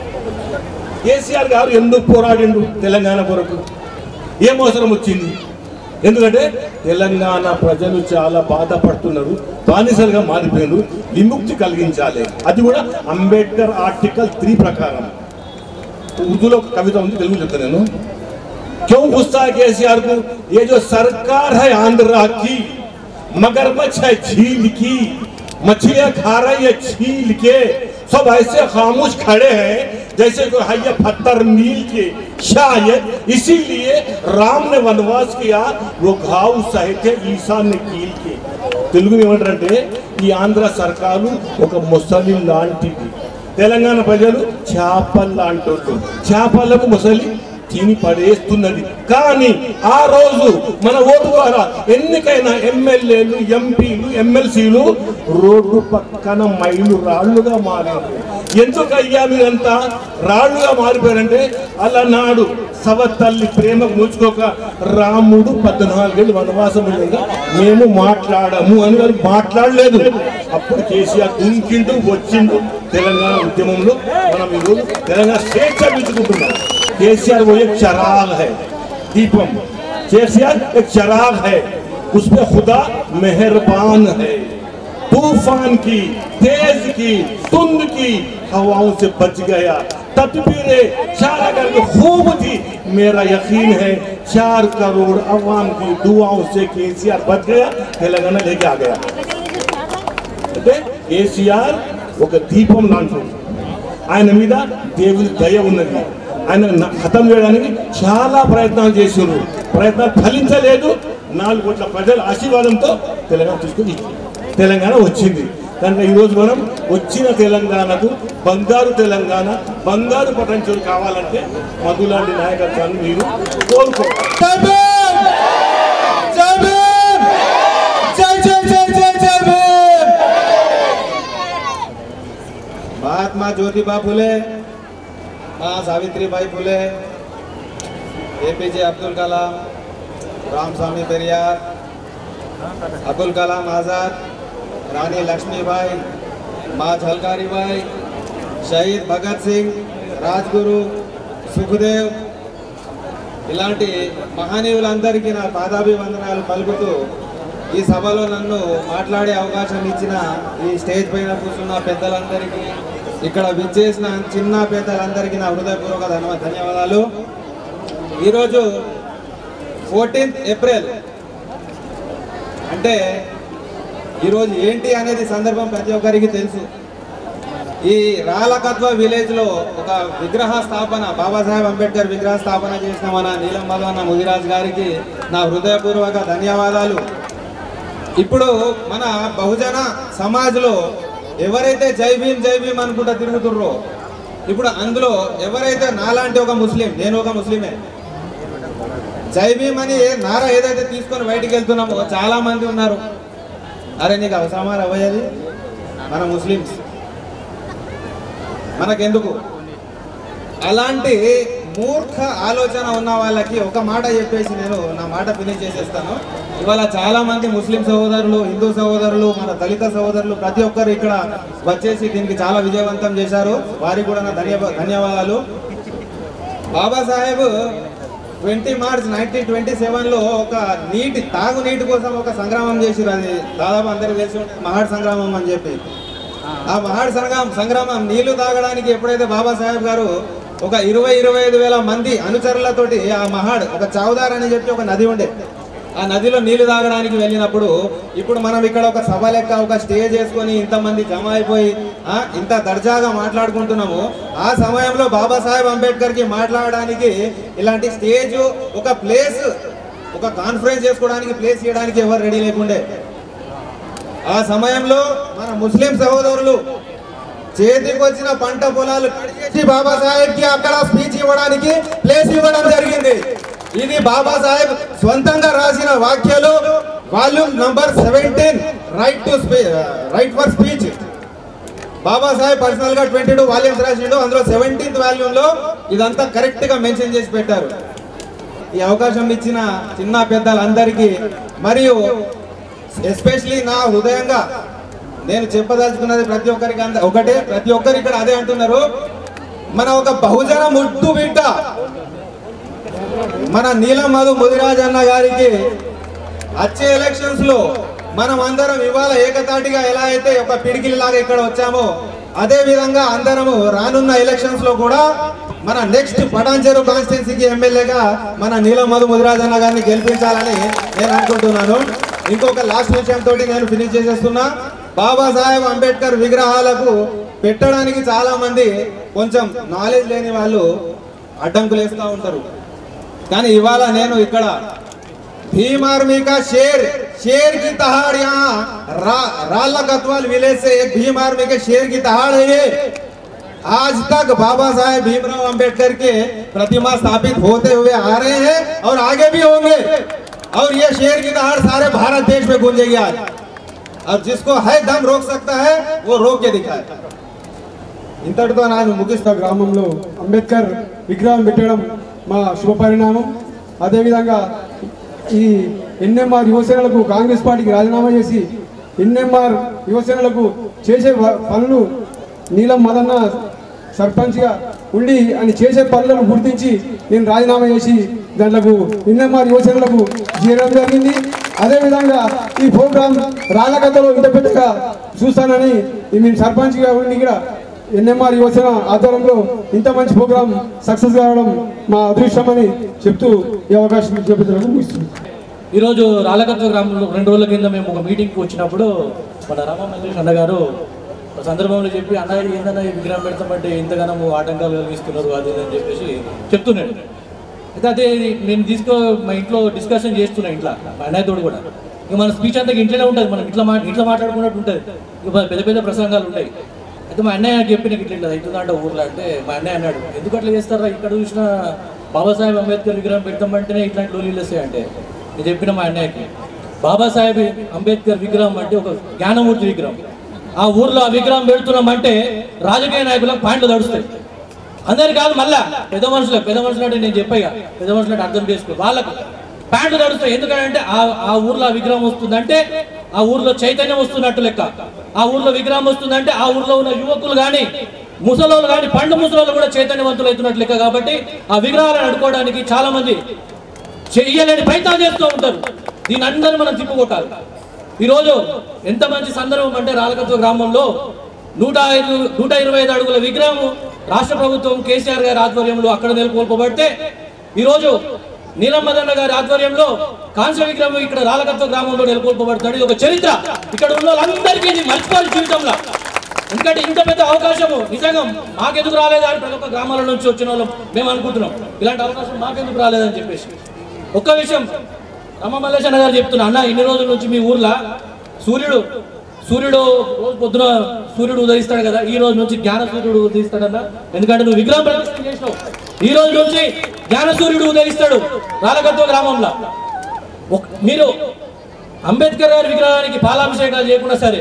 కేసీఆర్ గారు ఎందుకు పోరాడిండు తెలంగాణ కొరకు ఏం అవసరం వచ్చింది ఎందుకంటే తెలంగాణ ప్రజలు చాలా బాధపడుతున్నారు బానిసలుగా మారిపోయినారు విముక్తి కలిగించాలి అది కూడా అంబేద్కర్ ఆర్టికల్ త్రీ ప్రకారం ఉర్దూలో ఒక కవిత ఉంది తెలుగు చెప్తాను నేను क्यों गुस्सा है केसीआर को ये जो सरकार है आंध्रा की मगरमच्छ है झील की मछलियां खा रही है छील के सब ऐसे खामोश खड़े हैं जैसे कोई है ये पत्थर मील के शायद इसीलिए राम ने वनवास किया वो घाव सहे थे ईसा ने कील के తెలుగు ఏమంటారంటే ఈ ఆంధ్ర సర్కారు ఒక ముసలి లాంటిది తెలంగాణ ప్రజలు చేపలు లాంటి చేపలకు ముసలి తిని పడేస్తున్నది కానీ ఆ రోజు మన ఓటు ద్వారా ఎన్నికైన ఎమ్మెల్యేలు ఎంపీలు ఎమ్మెల్సీలు రోడ్డు పక్కన మైలు రాళ్లుగా మారారు ఎందుకయ్యా మీరంతా రాళ్లుగా మారిపోయారంటే అలనాడు సవతల్లి ప్రేమకు నోచుకోక రాముడు పద్నాలుగేళ్ళు వనవాసం ఉండగా మేము మాట్లాడము అని వారు మాట్లాడలేదు అప్పుడు కేసీఆర్ దుంకిండు వచ్చిండు తెలంగాణ ఉద్యమంలో మనం ఈరోజు తెలంగాణ స్వేచ్ఛ పెంచుకుంటున్నాం केसीआर वो एक चराग है दीपम केसीआर एक चराग है उस पे खुदा मेहरबान है तूफान की तेज की तुंद की हवाओं से बच गया तदबीरें चार अगर में खूब थी मेरा यकीन है चार करोड़ अवाम की दुआओं से केसीआर बच गया तेलंगाना लेके आ गया అంటే కేసీఆర్ ఒక దీపం లాంటి ఆయన మీద దేవుని దయ ఉన్నది ఆయన న- హతం చేయడానికి చాలా ప్రయత్నాలు చేసిండ్రు ప్రయత్నాలు ఫలించలేదు నాలుగు కోట్ల ప్రజల ఆశీర్వాదంతో తెలంగాణ తీసుకుని తెలంగాణ వచ్చింది కనుక ఈరోజు మనం వచ్చిన తెలంగాణకు బంగారు తెలంగాణ బంగారు ప్రపంచం కావాలంటే మధులాంటి నాయకత్వాన్ని మీరు కోరుకోవాలి महात्मा ज्योतिबा फुले माँ सावित्रीबाई फुले एपीजे अब्दुल कलाम रामस्वामी पेरियार अब्दुल कलाम आज़ाद रानी लक्ष्मीबाई माँ झलकारीबाई शहीद भगत सिंగ్ రాజ్గురు సుఖదేవ్ ఇలాంటి మహనీయులందరికీ నా పాదాభివందనాలు పలుకుతూ ఈ సభలో నన్ను మాట్లాడే అవకాశం ఇచ్చిన ఈ స్టేజ్ పైన కూర్చున్న పెద్దలందరికీ ఇక్కడ విచ్చేసిన చిన్న పెద్దలందరికీ నా హృదయపూర్వక ధన్య- ధన్యవాదాలు ఈరోజు ఫోర్టీన్త్ ఏప్రిల్ అంటే ఈరోజు ఏంటి అనేది సందర్భం ప్రతి ఒక్కరికి తెలుసు ఈ రాలకత్వ విలేజ్ లో ఒక విగ్రహ స్థాపన బాబాసాహెబ్ అంబేద్కర్ విగ్రహ స్థాపన చేసిన మన నీలం మదవన్న ముదిరాజ్ గారికి నా హృదయపూర్వక ధన్యవాదాలు ఇప్పుడు మన బహుజన సమాజ్లో ఎవరైతే జై భీమ్ జై భీమ్ అనుకుంటా తిరుగుతుర్రో ఇప్పుడు అందులో ఎవరైతే నాలాంటి ఒక ముస్లిం నేను ఒక ముస్లిమే జై భీమ్ అని నార ఏదైతే తీసుకొని బయటికి వెళ్తున్నామో చాలా మంది ఉన్నారు అరే నీకు అవసరమా రవయ్యది మన ముస్లిమ్స్ మనకెందుకు అలాంటి మూర్ఖ ఆలోచన ఉన్న వాళ్ళకి ఒక మాట చెప్పేసి నేను నా మాట ఫినిష్ చేసేస్తాను ఇవాళ చాలా మంది ముస్లిం సహోదరులు హిందూ సహోదరులు మన దళిత సహోదరులు ప్రతి ఒక్కరు ఇక్కడ వచ్చేసి దీనికి చాలా విజయవంతం చేశారు వారికి కూడా నా ధన్యవా ధన్యవాదాలు Babasaheb twenty March nineteen twenty సెవెన్లో ఒక నీటి తాగునీటి కోసం ఒక సంగ్రామం చేసిరు అది దాదాపు అందరికీ తెలిసి ఉంటుంది మహాడ్ సంగ్రామం అని చెప్పి ఆ మహాడ్ సంగ్రామం సంగ్రామం నీళ్లు తాగడానికి ఎప్పుడైతే బాబాసాహెబ్ గారు ఒక ఇరవై ఇరవై ఐదు వేల మంది అనుచరులతోటి ఆ మహాడ్ ఒక చౌదార్ అని చెప్పి ఒక నది ఉండే ఆ నదిలో నీళ్లు తాగడానికి వెళ్ళినప్పుడు ఇప్పుడు మనం ఇక్కడ ఒక సభ లెక్క ఒక స్టేజ్ వేసుకొని ఇంతమంది జమ అయిపోయి ఆ, ఇంత దర్జాగా మాట్లాడుకుంటున్నాము ఆ సమయంలో బాబాసాహెబ్ అంబేద్కర్ కి మాట్లాడడానికి ఇలాంటి స్టేజ్ ఒక ప్లేస్ ఒక కాన్ఫరెన్స్ చేసుకోవడానికి ప్లేస్ ఇవ్వడానికి ఎవరు రెడీ లేకుండే ఆ సమయంలో మన ముస్లిం సహోదరులు చేతికి వచ్చిన పంట పొలాలు కడిగేసి బాబాసాహెబ్ కి అక్కడ స్పీచ్ ఇవ్వడానికి ప్లేస్ ఇవ్వడం జరిగింది ఇది బాబాసాహెబ్ స్వంతంగా రాసిన వాక్యాలు volume number seventeen right to write for speech Babasaheb personal గా ట్వంటీ టూ వాల్యూమ్స్ రాసిండు అందులో సెవెంటీన్త్ వాల్యూమ్ లో ఇదంతా కరెక్ట్ గా మెన్షన్ చేసి పెట్టారు ఈ అవకాశం ఇచ్చిన చిన్న పెద్దలందరికీ మరియు ఎస్పెషలీ నా హృదయంగా నేను చెప్పదలుచుకున్నది ప్రతి ఒక్కరికి అంద ఒకటే ప్రతి ఒక్కరు ఇక్కడ అదే అంటున్నారు మన ఒక బహుజన ముద్దు బిడ్డ మన నీలం మధు ముదిరాజ్ అన్న గారికి వచ్చే ఎలక్షన్స్ లో మనం అందరం ఇవాళ ఏకతాటిగా ఎలా అయితే ఒక పిడికిలి లాగా ఇక్కడ వచ్చామో అదే విధంగా అందరము రానున్న ఎలక్షన్స్ లో కూడా మన నెక్స్ట్ పటాన్చెరు కాన్స్టిట్యున్సీకి ఎమ్మెల్యేగా మన నీలం మధు ముదిరాజ్ అన్న గారిని గెలిపించాలని నేను అనుకుంటున్నాను ఇంకొక లాస్ట్ విషయం తోటి నేను ఫినిష్ చేసేస్తున్నా బాబాసాహెబ్ అంబేద్కర్ విగ్రహాలకు పెట్టడానికి చాలా మంది కొంచెం నాలెడ్జ్ లేని వాళ్ళు అడ్డంకులు వేస్తూ ఉంటారు కానీ ఇవాళ నేను ఇక్కడ भीम आर्मी का शेर शेर की दहाड़ यहाँ रा, राला गतवाल विलेज से एक भीम आर्मी के शेर की दहाड़ है ये आज तक बाबा साहेब भीमराव अंबेडकर के प्रतिमा स्थापित होते हुए आ रहे हैं और आगे भी होंगे और ये शेर की दहाड़ सारे भारत देश में गूंजेगी आज और जिसको है दम रोक सकता है वो रोक के दिखाए ఇంతటితో నేను ముగిస్తా గ్రామంలో అంబేద్కర్ విగ్రహం పెట్టడం మా శుభ పరిణామం అదేవిధంగా ఈ ఎన్ఎంఆర్ యువసేనలకు కాంగ్రెస్ పార్టీకి రాజీనామా చేసి ఎన్ఎంఆర్ యువసేనలకు చేసే వ- పనులు నీలం మదన్న సర్పంచ్గా ఉండి అని చేసే పనులను గుర్తించి నేను రాజీనామా చేసి దాంట్లకు ఎన్ఎంఆర్ యువసేనలకు చేయడం జరిగింది అదేవిధంగా ఈ ప్రోగ్రాం రాళ్ళకథలో ఇంత పెద్దగా చూస్తానని ఈ మేము సర్పంచ్గా ఉండి ఇక్కడ ఎన్ఎంఆర్ యువసేన ఆధ్వర్యంలో ఇంత మంచి ప్రోగ్రాం సక్సెస్ కావడం మా అదృష్టమని చెప్తూ ఈ అవకాశం చెప్పేందుకు ముగిస్తుంది ఈరోజు రాలకత్వ గ్రామంలో రెండు రోజుల కింద మేము ఒక మీటింగ్కి వచ్చినప్పుడు మన రామమల్లేష్ అన్న గారు ఒక సందర్భంలో చెప్పి అన్న ఏందన్నా ఈ విగ్రహం పెడతామంటే ఇంతగానో ఆటంకాలు కలిగిస్తున్నారు అది ఇది అని చెప్పేసి చెప్తున్నాడు అయితే అదే నేను తీసుకో మా ఇంట్లో డిస్కషన్ చేస్తున్నా ఇంట్లో మా అన్నయ్యతోడు కూడా ఇక మన స్పీచ్ అంతా ఇంట్లోనే ఉంటుంది మనం ఇట్లా మా ఇంట్లో మాట్లాడుకున్నట్టు ఉంటుంది ఇక మన పెద్ద పెద్ద ప్రసంగాలు ఉంటాయి అయితే మా అన్నయ్య నాకు చెప్పిన ఇట్లా ఇట్లా అవుతుందంట ఊర్లో అంటే మా అన్నయ్య అన్నాడు ఎందుకు అట్లా చేస్తారా ఇక్కడ చూసినా బాబాసాహెబ్ అంబేద్కర్ విగ్రహం పెడతామంటేనే ఇట్లాంటి లోలీలు వస్తాయి అంటే నేను చెప్పిన మా అన్నయ్యకి బాబాసాహెబ్ అంబేద్కర్ విగ్రహం అంటే ఒక జ్ఞానమూర్తి విగ్రహం ఆ ఊర్లో ఆ విగ్రహం పెడుతున్నామంటే రాజకీయ నాయకులకు పాయింట్లు తడుస్తాయి అందరు కాదు మళ్ళా పెద్ద మనుషులు పెద్ద మనుషులు అంటే నేను చెప్పాయి పెద్ద మనుషులు అంటే అర్థం చేసుకో వాళ్ళకు ప్యాంటు తడుస్తాయి ఎందుకంటే ఆ ఆ ఊర్లో ఆ విగ్రహం వస్తుందంటే ఆ ఊర్లో చైతన్యం వస్తున్నట్టు లెక్క ఆ ఊర్లో విగ్రహం వస్తుందంటే ఆ ఊర్లో ఉన్న యువకులు కానీ ముసలోళ్ళు కానీ పండు ముసలోళ్ళు కూడా చైతన్యవంతులు అవుతున్నట్టు లెక్క కాబట్టి ఆ విగ్రహాలను అడుకోవడానికి చాలా మంది చెయ్యలేని ప్రయత్నాలు చేస్తూ ఉంటారు దీని అందరూ మనం తిప్పుకొట్టాలి ఈరోజు ఎంత మంచి సందర్భం అంటే రాలకత్వ గ్రామంలో నూట ఐదు నూట ఇరవై ఐదు అడుగుల విగ్రహం రాష్ట్ర ప్రభుత్వం కేసీఆర్ గారి ఆధ్వర్యంలో అక్కడ నెలకొల్పబడితే ఈరోజు నీలమ్మదన్న గారి ఆధ్వర్యంలో కాంస్య విగ్రహం ఇక్కడ రాలకత్వ గ్రామంలో నెలకొల్పబడతాడు ఇది ఒక చరిత్ర ఇక్కడ ఉన్న వాళ్ళందరికీ ఇది మర్చిపోవాలి జీవితంలో ఎందుకంటే ఇంత పెద్ద అవకాశము నిజంగా మాకెందుకు రాలేదా అని ప్రతి ఒక్క గ్రామాల నుంచి వచ్చిన వాళ్ళం మేము అనుకుంటున్నాం ఇలాంటి అవకాశం మాకెందుకు రాలేదని చెప్పేసి ఒక్క విషయం రమ్మ మల్లేశన్న గారు చెప్తున్నా అన్న ఇన్ని రోజుల నుంచి మీ ఊర్లో సూర్యుడు సూర్యుడు రోజు పొద్దున సూర్యుడు ఉదయిస్తాడు కదా ఈ రోజు నుంచి జ్ఞాన సూర్యుడు ఉదయిస్తాడన్న ఎందుకంటే నువ్వు విగ్రహం ప్రదర్శన చేసినావు ఈ రోజు నుంచి జ్ఞాన సూర్యుడు ఉదయిస్తాడు రాలగత్వ గ్రామంలో ఒక- మీరు అంబేద్కర్ గారి విగ్రహానికి పాలాభిషేకాలు చేయకుండా సరే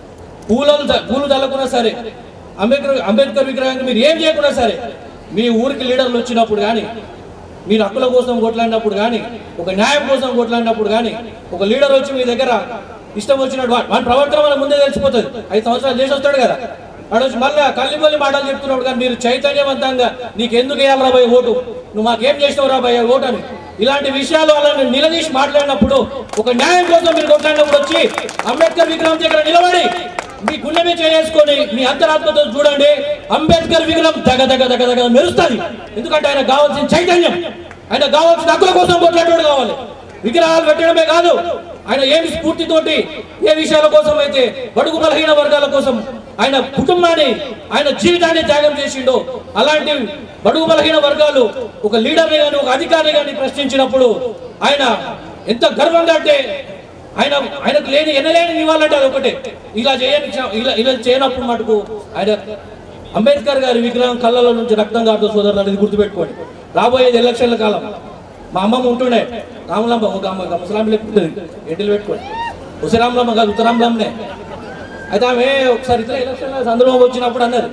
పూలను త- పూలు చల్లకున్నా సరే అంబేద్కర్ అంబేద్కర్ విగ్రహానికి మీరు ఏం చేయకున్నా సరే మీ ఊరికి లీడర్లు వచ్చినప్పుడు కానీ మీరు హక్కుల కోసం కొట్లాడినప్పుడు కానీ ఒక న్యాయం కోసం కొట్లాడినప్పుడు కానీ ఒక లీడర్ వచ్చి మీ దగ్గర ఇష్టం వచ్చినట్టు వా- వాడి ప్రవర్తన మన ముందే తెలిసిపోతుంది ఐదు సంవత్సరాలు చేసి వస్తాడు కదా వాడు వచ్చి మళ్ళీ కల్లిపల్లి మాటలు చెప్తున్నాడు కానీ మీరు చైతన్యవంతంగా నీకు ఎందుకు వేయాలి రాబోయే ఓటు నువ్వు మాకేం చేసినావు రాబోయే ఓటు అని ఇలాంటి విషయాలు వాళ్ళని నిలదీసి మాట్లాడినప్పుడు ఒక న్యాయం కోసం మీరు కొట్లాడినప్పుడు వచ్చి అంబేద్కర్ విగ్రహం దగ్గర నిలబడి మీ గుండె మీద చేసుకొని మీ అంతరాత్మతో చూడండి అంబేద్కర్ విగ్రహం దగ దగ దగ దగ మెరుస్తుంది ఎందుకంటే ఆయన కావాల్సిన చైతన్యం ఆయన కావాల్సిన హక్కుల కోసం కొట్లాడేవాడు కావాలి విగ్రహాలు పెట్టడమే కాదు ఆయన ఏమి స్ఫూర్తితోటి ఏ విషయాల కోసం అయితే బడుగు బలహీన వర్గాల కోసం ఆయన కుటుంబాన్ని ఆయన జీవితాన్ని త్యాగం చేసిండో అలాంటి బడుగు బలహీన వర్గాలు ఒక లీడర్ని కానీ ఒక అధికారిని కానీ ప్రశ్నించినప్పుడు ఆయన ఎంత గర్వంగా అంటే ఆయన ఆయనకు లేని ఎనలేని ఇవ్వాలంటే అది ఒకటే ఇలా చేయని ఇలా ఇలా చేయనప్పుడు మటుకు ఆయన అంబేద్కర్ గారి విగ్రహం కళ్ళలో నుంచి రక్తం కాదు సోదరులు అనేది గుర్తుపెట్టుకోండి రాబోయేది ఎలక్షన్ల కాలం మా అమ్మమ్మ ఉంటుండే రామలాంబ ఒక అమ్మ ఒక ముసలాంబ లేకుంటుంది ఎడ్డీలు పెట్టుకోండి ఉసరాంలమ్మ కాదు ఉత్తరాంలమ్మనే అయితే ఆమె ఒకసారి ఇతర ఎలక్షన్ల సందర్భం వచ్చినప్పుడు అన్నది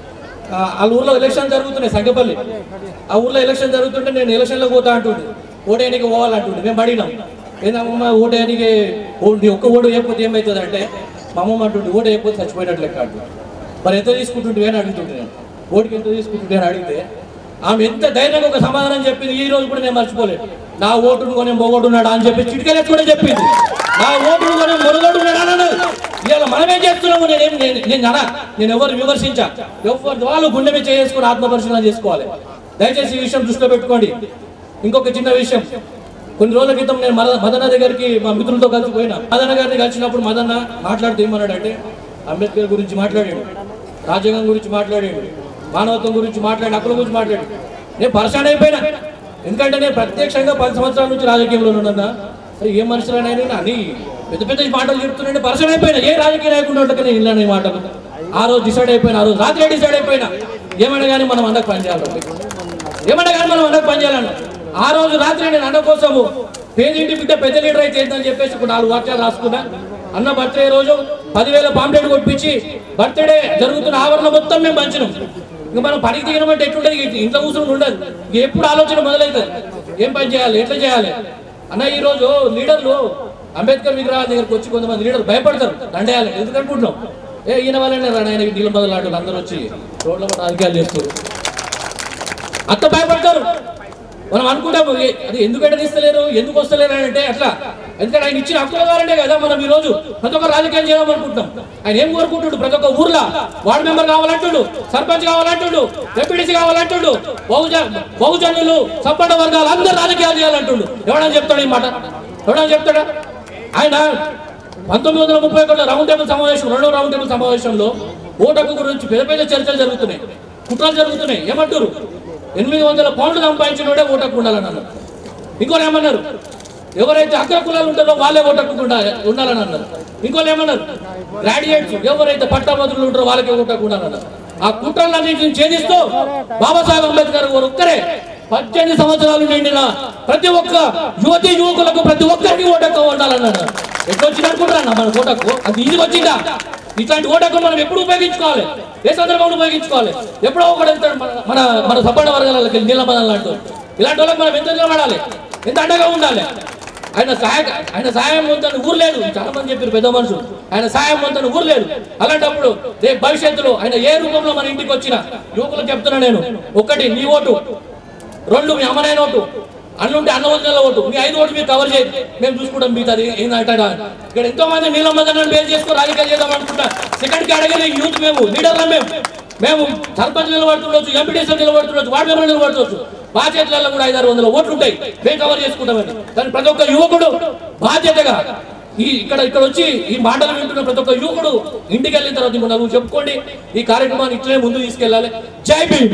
ఆ, వాళ్ళ ఊర్లో ఎలక్షన్ జరుగుతున్నాయి సంగపల్లి ఆ ఊర్లో ఎలక్షన్ జరుగుతుంటే నేను ఎలక్షన్లో పోతా అంటుంది ఓటేయడానికి పోవాలంటుంది మేము అడిగినాం ఏందమ్మా ఓటేయడానికి ఓ- నీ ఒక్క ఓటు వేయకపోతే ఏమవుతుంది అంటే మా అమ్మమ్మ అంటుంటే ఓటు అయిపోతే చచ్చిపోయినట్లు లెక్క అంటుంది మరి ఎంత తీసుకుంటుంటే అని అడుగుతుంటే నేను ఓటుకి ఎంత తీసుకుంటుంటే అని అడిగితే ఆమె ఎంత ధైర్యంగా ఒక సమాధానం చెప్పింది ఈ రోజు కూడా నేను మర్చిపోలేదు నా ఓటును కొని మొగోడున్నాడా అని చెప్పి చిటికలెత్తి కూడా చెప్పింది నా ఓటును కొని మొరగడున్నాడా అని అన్నది. ఇవాళ మనమే చేస్తున్నాము నేనేం నేను నేను అనా నేను ఎవరు విమర్శించా ఎవరు వాళ్ళు గుండె మీద చేసుకుని ఆత్మపరిశీలన చేసుకోవాలి దయచేసి ఈ విషయం దృష్టిలో పెట్టుకోండి ఇంకొక చిన్న విషయం కొన్ని రోజుల క్రితం నేను మద మదన్న దగ్గరికి మా మిత్రులతో కలిసి పోయినా మదన్న గారిని కలిసినప్పుడు మదన్న మాట్లాడుతూ ఏమన్నాడు అంటే అంబేద్కర్ గురించి మాట్లాడాడు రాజ్యాంగం గురించి మాట్లాడాడు మానవత్వం గురించి మాట్లాడి హక్కుల గురించి మాట్లాడాడు నేను పరిశాన్ అయిపోయినా ఎందుకంటే నేను ప్రత్యక్షంగా పది సంవత్సరాల నుంచి రాజకీయంలో ఉన్నా మరి ఏ మనుషులనైనా అని పెద్ద పెద్ద మాటలు చెప్తున్నాంటే పరిశాన్ అయిపోయినా ఏ రాజకీయ నాయకుడు ఉంటే నేను ఇల్లని మాటలు ఆ రోజు డిసైడ్ అయిపోయినా ఆ రోజు రాత్రి డిసైడ్ అయిపోయినా ఏమైనా కానీ మనం అందరికి పని చేయాలి ఏమన్నా కానీ మనం అందరికి పనిచేయాలన్న ఆ రోజు రాత్రి నేను అన్న కోసము పేదింటి బిడ్డ పెద్ద లీడర్ అయితే ఏంటని చెప్పేసి ఒక నాలుగు వాక్యాలు రాసుకున్నా అన్న బర్త్డే రోజు పదివేల పాంప్లెట్ కొట్టించి బర్త్డే జరుగుతున్న ఆవరణ మొత్తం మేము పంచినాం ఇంకా మనం పనికి దిగినామంటే ఎట్లుంటది ఇక ఇంట్లో కూర్చొని ఉండదు ఇక ఎప్పుడు ఆలోచన మొదలవుతుంది ఏం పని చేయాలి ఎట్లా చేయాలి అన్న ఈ రోజు లీడర్లు అంబేద్కర్ విగ్రహాల దగ్గరకు వచ్చి కొంతమంది లీడర్లు భయపడతారు దండేయాలి ఎందుకు అనుకుంటున్నాం ఏ ఈయన వాళ్ళనే రా ఆయన నీళ్ళ బదులాటలు అందరూ వచ్చి రోడ్ల మీద రాజకీయాలు చేస్తారు అంత భయపడతారు మనం అనుకుంటాము ఏ- అది ఎందుకంటే తీస్తలేరు ఎందుకు వస్తలేరు అని అంటే అట్లా ఎందుకంటే ఆయన ఇచ్చిన హక్కుల ద్వారానే కదా మనం ఈ రోజు ప్రతి ఒక్క రాజకీయం చేద్దాం అనుకుంటున్నాం ఆయన ఏం కోరుకుంటుడు ప్రతి ఒక్క ఊర్లో వార్డు మెంబర్ కావాలంటుడు సర్పంచ్ కావాలంటుడు డెప్యూటీసీ కావాలంటుడు బహుజన బహుజనులు సంపన్న వర్గాలు అందరు రాజకీయాలు చేయాలంటుడు ఎవడని చెప్తాడు ఈ మాట ఎవడని చెప్తాడా ఆయన పంతొమ్మిది వందల ముప్పై ఒకటిలో రౌండ్ టేబుల్ సమావేశం రెండో రౌండ్ టేబుల్ సమావేశంలో ఓటకు గురించి పెద్ద పెద్ద చర్చలు జరుగుతున్నాయి కుట్రలు జరుగుతున్నాయి ఏమంటారు ఎనిమిది వందల పౌండ్లు సంపాదించినోడే ఓటకు ఉండాలని అన్నారు ఇంకోరు ఏమన్నారు ఎవరైతే అగ్ర కులాలు ఉంటారో వాళ్ళే ఓటకు ఉండాలి ఉండాలని అన్నారు ఇంకోళ్ళు ఏమన్నారు గ్రాడ్యుయేట్స్ ఎవరైతే పట్టభద్రులు ఉంటారో వాళ్ళకే ఓటకు ఉండాలన్నారు ఆ కుట్రలన్నింటిని ఛేదిస్తూ బాబాసాహెబ్ అంబేద్కర్ గారు ఒక్కరే పద్దెనిమిది సంవత్సరాలు నిండిన ప్రతి ఒక్క యువతి యువకులకు ప్రతి ఒక్కరికి ఓటకు ఉండాలన్నాడు ఎట్లా వచ్చింది అనుకుంటారా మన ఓటకు అది ఇది వచ్చిందా ఇట్లాంటి ఓటకు మనం ఎప్పుడు ఉపయోగించుకోవాలి ఏ సందర్భంలో ఉపయోగించుకోవాలి ఎప్పుడో ఒకడు వెళ్తాడు మన మన మన సబ్బడ వర్గాలకి నీలబదం లాంటి ఇలాంటి వాళ్ళకి మనం ఎంత నిలబడాలి ఎంత అండగా ఉండాలి ఆయన సహాయ ఆయన సహాయం పొందని ఊరు లేదు చాలా మంది చెప్పారు పెద్ద మనుషులు ఆయన సహాయం పొందని ఊరు లేదు అలాంటప్పుడు రేపు భవిష్యత్తులో ఆయన ఏ రూపంలో మన ఇంటికి వచ్చినా యువకులకు చెప్తున్నా నేను ఒకటి నీ ఓటు రెండు మీ అమ్మనైన ఓటు అన్నుంటే అన్న వదిన ఓటు మీ ఐదు ఓటు మీరు కవర్ చేయండి మేము చూసుకుంటాం మిగతాది ఏంటంటే ఇక్కడ ఎంతో మంది నీళ్ళ మంది బేర్ చేసుకుని రాజకీయాలు చేద్దాం అనుకుంటా సెకండ్ కేటగిరీ యూత్ మేము లీడర్లు మేము మేము సర్పంచ్ నిలబడుతుండొచ్చు ఎంపీటీసీ నిలబడుతుండొచ్చు వార్డు మెంబర్ నిలబడుతుండొచ్చు మా చేతులలో కూడా ఐదారు వందల ఓట్లు ఉంటాయి మేము కవర్ చేసుకుంటామని కానీ ప్రతి ఒక్క యువకుడు బాధ్యతగా ఈ ఇక్కడ ఇక్కడ వచ్చి ఈ మాటలు వింటున్న ప్రతి ఒక్క యువకుడు ఇంటికి వెళ్ళిన తర్వాత ఇంకో నలుగురు చెప్పుకోండి ఈ కార్యక్రమాన్ని ఇట్లనే ముందు తీసుకెళ్ళాలి జై భీమ్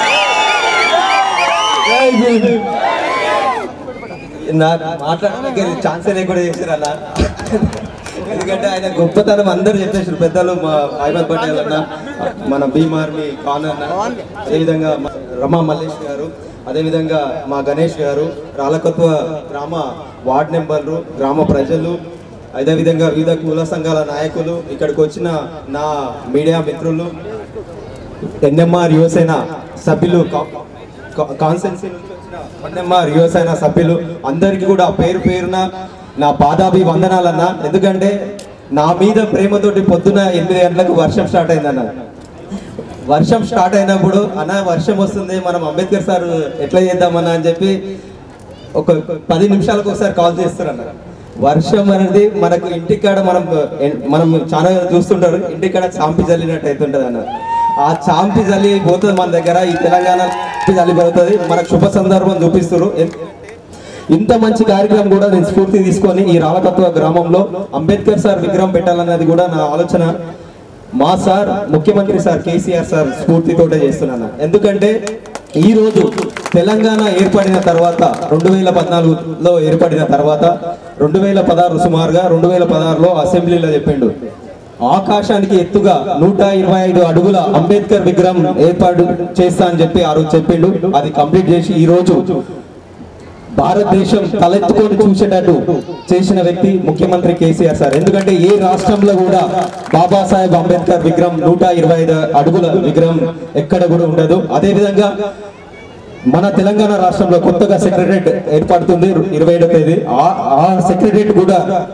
నాకు మాట్లాడడానికి ఛాన్స్ లేకుండా చేశారు అలా ఎందుకంటే ఆయన గొప్పతనం అందరూ చెప్పేసారు పెద్దలు మా హైమద్ పటేల్ అన్న మన భీమ్ ఆర్మీ ఖాన్ అన్న అదేవిధంగా మా రమా మల్లేష్ గారు అదేవిధంగా మా గణేష్ గారు రాలకత్వ గ్రామ వార్డ్ మెంబర్లు గ్రామ ప్రజలు అదేవిధంగా వివిధ కుల సంఘాల నాయకులు ఇక్కడికి వచ్చిన నా మీడియా మిత్రులు ఎన్ఎంఆర్ యువసేన సభ్యులు కాన్సెన్సీ నుంచి వచ్చిన ఎన్ఎంఆర్ యువసేన సభ్యులు అందరికీ కూడా పేరు పేరున నా పాదాభి వందనాలన్న ఎందుకంటే నా మీద ప్రేమతోటి పొద్దున ఎనిమిది గంటలకు వర్షం స్టార్ట్ అయిందన్న వర్షం స్టార్ట్ అయినప్పుడు అన్న వర్షం వస్తుంది మనం అంబేద్కర్ సార్ ఎట్లా చేద్దామన్నా అని చెప్పి ఒక పది నిమిషాలకు ఒకసారి కాల్ చేస్తారన్న వర్షం అనేది మనకు ఇంటికాడ మనం మనం చాలా చూస్తుంటారు ఇంటికాడ చాంపి జల్లినట్టు అవుతుంటది అన్న ఆ చాంపి జల్లి పోతుంది మన దగ్గర ఈ తెలంగాణ చాంపి జల్లి పోతుంది మనకు శుభ సందర్భం చూపిస్తారు ఎన్- ఇంత మంచి కార్యక్రమం కూడా నేను స్ఫూర్తి తీసుకొని ఈ రాలకత్వ గ్రామంలో అంబేద్కర్ సార్ విగ్రహం పెట్టాలన్నది కూడా నా ఆలోచన మా సార్ ముఖ్యమంత్రి సార్ కేసీఆర్ సార్ స్ఫూర్తితోటే చేస్తున్నాను ఎందుకంటే ఈ రోజు తెలంగాణ ఏర్పడిన తర్వాత రెండు వేల పద్నాలుగులో ఏర్పడిన తర్వాత రెండు వేల పదహారు సుమారుగా రెండు వేల పదహారులో అసెంబ్లీలో చెప్పిండు ఆకాశానికి ఎత్తుగా నూట ఇరవై ఐదు అడుగుల అంబేద్కర్ విగ్రహం ఏర్పాటు చేస్తా అని చెప్పి ఆ రోజు చెప్పిండు అది కంప్లీట్ చేసి ఈ రోజు భారతదేశం తలెత్తుకొని చూసేటట్టు చేసిన వ్యక్తి ముఖ్యమంత్రి కేసీఆర్ సార్ ఎందుకంటే ఏ రాష్ట్రంలో కూడా బాబాసాహెబ్ అంబేద్కర్ విగ్రహం నూట ఇరవై ఐదు అడుగుల విగ్రహం ఎక్కడ కూడా ఉండదు అదే విధంగా మన తెలంగాణ రాష్ట్రంలో కొత్తగా సెక్రటరేట్ ఏర్పడుతుంది ఇరవై ఏడో తేదీ ఆ- ఆ సెక్రటరేట్ కూడా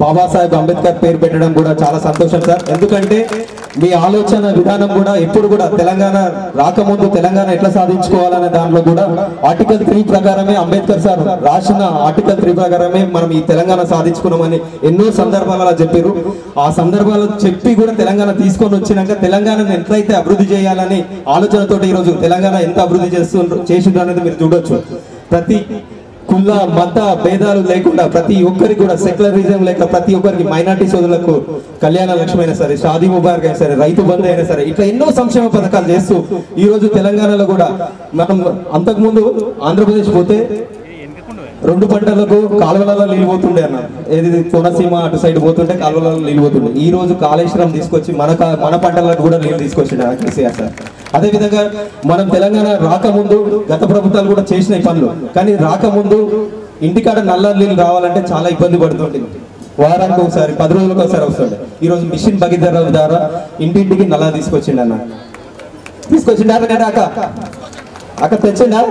బాబాసాహెబ్ అంబేద్కర్ పేరు పెట్టడం కూడా చాలా సంతోషం సార్ ఎందుకంటే మీ ఆలోచన విధానం కూడా ఎప్పుడు కూడా తెలంగాణ రాకముందు తెలంగాణ ఎట్లా సాధించుకోవాలనే దాంట్లో కూడా ఆర్టికల్ త్రీ ప్రకారమే అంబేద్కర్ సార్ రాసిన ఆర్టికల్ త్రీ ప్రకారమే మనం ఈ తెలంగాణ సాధించుకున్నామని ఎన్నో సందర్భాలలో చెప్పారు ఆ సందర్భాలు చెప్పి కూడా తెలంగాణ తీసుకొని వచ్చినాక తెలంగాణను ఎట్లయితే అభివృద్ధి చేయాలని ఆలోచనతోటి ఈరోజు తెలంగాణ ఎంత అభివృద్ధి చేస్తుండ్రు చేసిండ్రు అనేది మీరు చూడొచ్చు ప్రతి కుల మత భేదాలు లేకుండా ప్రతి ఒక్కరికి కూడా సెక్యులరిజం లేక ప్రతి ఒక్కరికి మైనార్టీ సోదరులకు కళ్యాణ లక్ష్మి అయినా సరే షాదీ ముబారక్ అయినా సరే రైతు బంధు అయినా సరే ఇట్లా ఎన్నో సంక్షేమ పథకాలు చేస్తూ ఈ రోజు తెలంగాణలో కూడా మనం అంతకుముందు ఆంధ్రప్రదేశ్ పోతే రెండు పంటలకు కాలువలలో నీళ్ళు పోతుండే అన్న ఏది కోనసీమ అటు సైడ్ పోతుంటే కాలువలలో నీళ్ళు పోతుండే ఈ రోజు కాళేశ్వరం తీసుకొచ్చి మన కా- మన పంటలకు కూడా నీళ్ళు తీసుకొచ్చిండు ఆ కేసీఆర్ సార్ అదే విధంగా మనం తెలంగాణ రాకముందు గత ప్రభుత్వాలు కూడా చేసిన ఈ పనులు కానీ రాకముందు ఇంటికాడ నల్ల నీళ్ళు రావాలంటే చాలా ఇబ్బంది పడుతుంటుంది వారానికి ఒకసారి పది రోజులకు ఒకసారి వస్తుండే ఈ రోజు మిషన్ భగీరథ ద్వారా ఇంటింటికి నల్ల తీసుకొచ్చిండు అన్న తీసుకొచ్చిండా లేదా అక్క అక్క తెచ్చిండా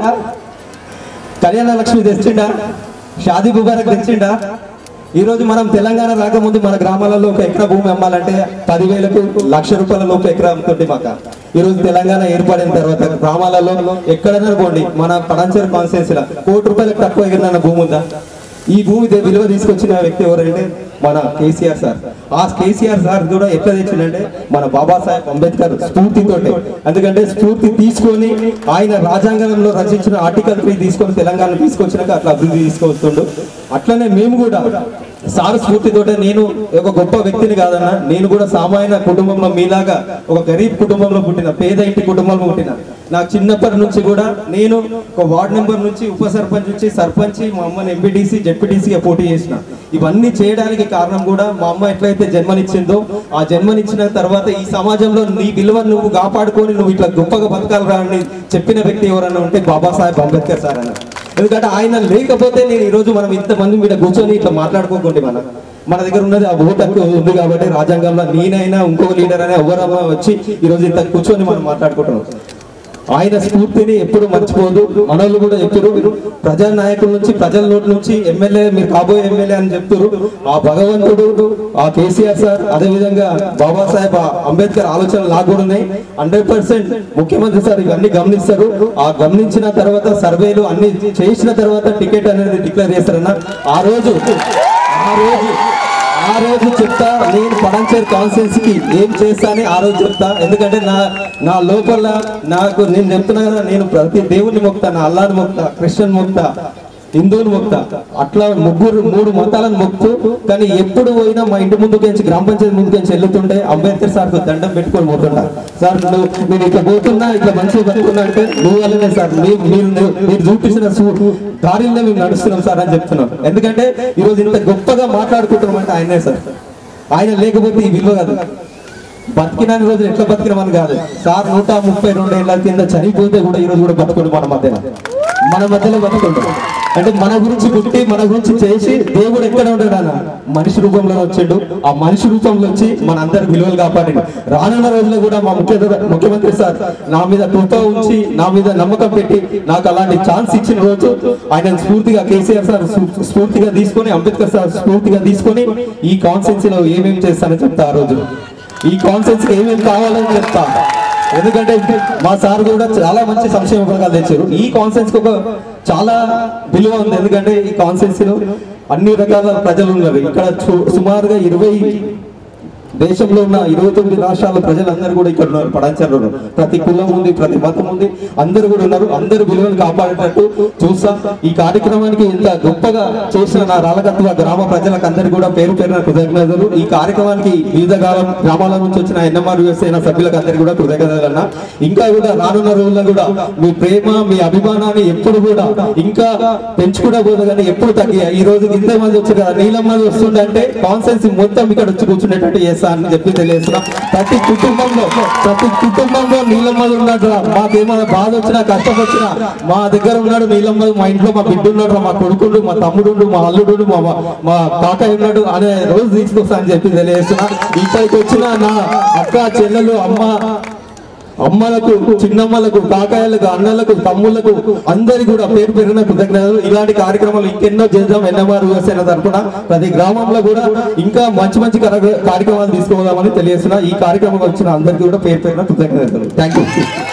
కళ్యాణ లక్ష్మి తెచ్చిండా షాదీ ముబారక్ తెచ్చిండా ఈ రోజు మనం తెలంగాణ రాకముందు మన గ్రామాలలో ఒక ఎకరా భూమి అమ్మాలంటే పదివేలకు లక్ష రూపాయల లోపు ఎకరా అమ్ముతుంటే మాక ఈ రోజు తెలంగాణ ఏర్పడిన తర్వాత గ్రామాలలో ఎక్కడైనా పోండి మన పడంచర్ కాన్స్టిట్యూన్సీ కోటి రూపాయలకు తక్కువ ఎగిరిన భూమి ఉందా ఈ భూమి దే- విలువ తీసుకొచ్చిన వ్యక్తి ఎవరంటే మన కేసీఆర్ సార్ ఆ కేసీఆర్ సార్ కూడా ఎట్లా తెచ్చిందంటే మన బాబాసాహెబ్ అంబేద్కర్ స్ఫూర్తితోటే ఎందుకంటే స్ఫూర్తి తీసుకొని ఆయన రాజ్యాంగంలో రచించిన ఆర్టికల్ త్రీ తీసుకొని తెలంగాణ తీసుకొచ్చినాక అట్లా అభివృద్ధి తీసుకొస్తుండు అట్లనే మేము కూడా సార్ స్ఫూర్తితోటే నేను ఒక గొప్ప వ్యక్తిని కాదన్నా నేను కూడా సామాన్య కుటుంబంలో మీలాగా ఒక గరీబ్ కుటుంబంలో పుట్టిన పేద ఇంటి కుటుంబంలో పుట్టిన నాకు చిన్నప్పటి నుంచి కూడా నేను ఒక వార్డ్ నెంబర్ నుంచి ఉప సర్పంచ్ నుంచి సర్పంచ్ మా అమ్మని ఎంపీటీసీ జెడ్పీటీసీగా పోటీ చేసిన ఇవన్నీ చేయడానికి కారణం కూడా మా అమ్మ ఎట్లయితే జన్మనిచ్చిందో ఆ జన్మనిచ్చిన తర్వాత ఈ సమాజంలో నీ విలువ నువ్వు కాపాడుకొని నువ్వు ఇట్లా గొప్పగా బతకాలరా అని చెప్పిన వ్యక్తి ఎవరన్నా ఉంటే బాబాసాహెబ్ అంబేద్కర్ సార్ అన్న ఎందుకంటే ఆయన లేకపోతే నేను ఈ రోజు మనం ఇంతమంది మీద కూర్చొని ఇట్లా మాట్లాడుకోకుంటే మనం మన దగ్గర ఉన్నది ఆ ఓటు హక్కు ఉంది కాబట్టి రాజ్యాంగంలో నేనైనా ఇంకో లీడర్ అయినా ఎవరన్నా వచ్చి ఈ రోజు ఇంత కూర్చొని మనం మాట్లాడుకుంటున్నాం ఆయన స్ఫూర్తిని ఎప్పుడు మర్చిపోదు మనోళ్ళు కూడా ఎప్పుడు ప్రజా నాయకుల నుంచి ప్రజల నోటి నుంచి ఎమ్మెల్యే మీరు కాబోయే ఎమ్మెల్యే అని చెప్తారు ఆ భగవంతుడు ఆ కేసీఆర్ సార్ అదే విధంగా బాబాసాహెబ్ అంబేద్కర్ ఆలోచనలు నాకు కూడా ఉన్నాయి హండ్రెడ్ పర్సెంట్ ముఖ్యమంత్రి సార్ ఇవన్నీ గమనిస్తారు ఆ గమనించిన తర్వాత సర్వేలు అన్ని చేసిన తర్వాత టికెట్ అనేది డిక్లేర్ చేస్తారన్న ఆ రోజు ఆ రోజు ఆ రోజు చెప్తా నేను పడంచేరు కాన్ఫరెన్స్ కి ఏం చేస్తానని ఆ రోజు చెప్తా ఎందుకంటే నా నా లోపల నాకు నేను చెప్తున్నా కదా నేను ప్రతి దేవుని మొక్తా నా అల్లాని మొక్తా క్రిస్టియన్ మొక్తా హిందువుని మొక్తా అట్లా ముగ్గురు మూడు మతాలను మొక్తూ కానీ ఎప్పుడు పోయినా మా ఇంటి ముందుకెంచి గ్రామ పంచాయతీ ముందుకెంచి వెళ్తుంటే అంబేద్కర్ సార్ దండం పెట్టుకొని పోతుంటా సార్ నువ్వు నేను ఇట్లా పోతున్నా ఇట్లా మంచిగా బతుకున్నా అంటే నువ్వు వల్లనే సార్ మీ- మీరు మీరు చూపించిన సు- దారిలో మేము నడుస్తున్నాం సార్ అని చెప్తున్నాం ఎందుకంటే ఈ రోజు ఇంత గొప్పగా మాట్లాడుకుంటున్నాం అంటే ఆయనే సార్ ఆయన లేకపోతే ఈ విలువ కాదు బతికిన రోజులు ఎట్లా బతికినామని కాదు సార్ నూట ముప్పై రెండు ఏళ్ళ కింద చనిపోతే కూడా ఈ రోజు కూడా బతుకుండు మన మధ్యన మన మధ్యలో బతుకుంటాం అంటే మన గురించి పుట్టి మన గురించి చేసి దేవుడు ఎక్కడ ఉంటాడు అన్న మనిషి రూపంలో వచ్చిండు ఆ మనిషి రూపంలో వచ్చి మన అందరి విలువలు కాపాడిండు రానున్న రోజుల్లో కూడా మా ముఖ్య ముఖ్యమంత్రి సార్ నా మీద కృప ఉంచి నా మీద నమ్మకం పెట్టి నాకు అలాంటి ఛాన్స్ ఇచ్చిన రోజు ఆయన స్ఫూర్తిగా కేసీఆర్ సార్ స్ఫూ- స్ఫూర్తిగా తీసుకొని అంబేద్కర్ సార్ స్ఫూర్తిగా తీసుకొని ఈ కాన్స్టెన్సీలో ఏమేమి చేస్తానని చెప్తా ఆ రోజు ఈ కాన్సెప్ట్స్ ఏమేమి కావాలని చెప్తా ఎందుకంటే మా సార్ కూడా చాలా మంచి సంక్షేమ పథకాలు తెచ్చారు ఈ కాన్సెన్స్ ఒక చాలా విలువ ఉంది ఎందుకంటే ఈ కాన్సెన్స్ లో అన్ని రకాల ప్రజలు ఉన్నారు ఇక్కడ సు- సుమారుగా ఇరవై దేశంలో ఉన్న ఇరవై తొమ్మిది రాష్ట్రాల ప్రజలందరూ కూడా ఇక్కడ ఉన్నారు పడాచారు ప్రతి కులం ఉంది ప్రతి మతం ఉంది అందరూ కూడా ఉన్నారు అందరు విలువలు కాపాడేటట్టు చూస్తాం ఈ కార్యక్రమానికి ఇంత గొప్పగా చేసిన నా రాలకత్వ గ్రామ ప్రజలకు అందరికీ కూడా పేరు పేరున కృతజ్ఞతలు ఈ కార్యక్రమానికి వివిధ గ్రామ గ్రామాల నుంచి వచ్చిన ఎన్ఎంఆర్ యువసేన సభ్యులకు అందరికీ కూడా కృతజ్ఞతలు అన్న ఇంకా కూడా రానున్న రోజుల్లో కూడా మీ ప్రేమ మీ అభిమానాన్ని ఎప్పుడు కూడా ఇంకా పెంచుకుంటా పోదు కానీ ఎప్పుడు తగ్గి ఈ రోజు ఇంత మంది వచ్చారు కదా నీలమ్మది వస్తుందంటే కాన్సెన్స్ మొత్తం ఇక్కడ వచ్చి కూర్చునేటట్టు చేస్తా అని చెప్పి తెలియజేస్తున్నాం ప్రతి కుటుంబంలో ప్రతి కుటుంబంలో నీలమ్మది ఉన్నాడు మాకేమైనా బాధ వచ్చినా కష్టం వచ్చినా మా దగ్గర ఉన్నాడు నీలమ్మది మా ఇంట్లో మా బిడ్డ ఉన్నాడు మా కొడుకుడు మా తమ్ముడు మా అల్లుడు మా మా- మా కాకాయ ఉన్నాడు అనే రోజు తీసుకొస్తా అని చెప్పి తెలియజేస్తున్నా ఇప్పటికి వచ్చిన నా అక్క చెల్లెలు అమ్మ అమ్మలకు చిన్నమ్మలకు కాకాయలకు అన్నలకు తమ్ముళ్లకు అందరి కూడా పేరు పేరున కృతజ్ఞతలు ఇలాంటి కార్యక్రమాలు ఇంకెన్నో చేద్దాం ఎన్ఎంఆర్ యువసేన తరఫున ప్రతి గ్రామంలో కూడా ఇంకా మంచి మంచి కార్య- కార్యక్రమాలు తీసుకోవాలని తెలియజేస్తున్నా ఈ కార్యక్రమం వచ్చిన అందరికీ కూడా పేరు పేరున కృతజ్ఞతలు థ్యాంక్ యూ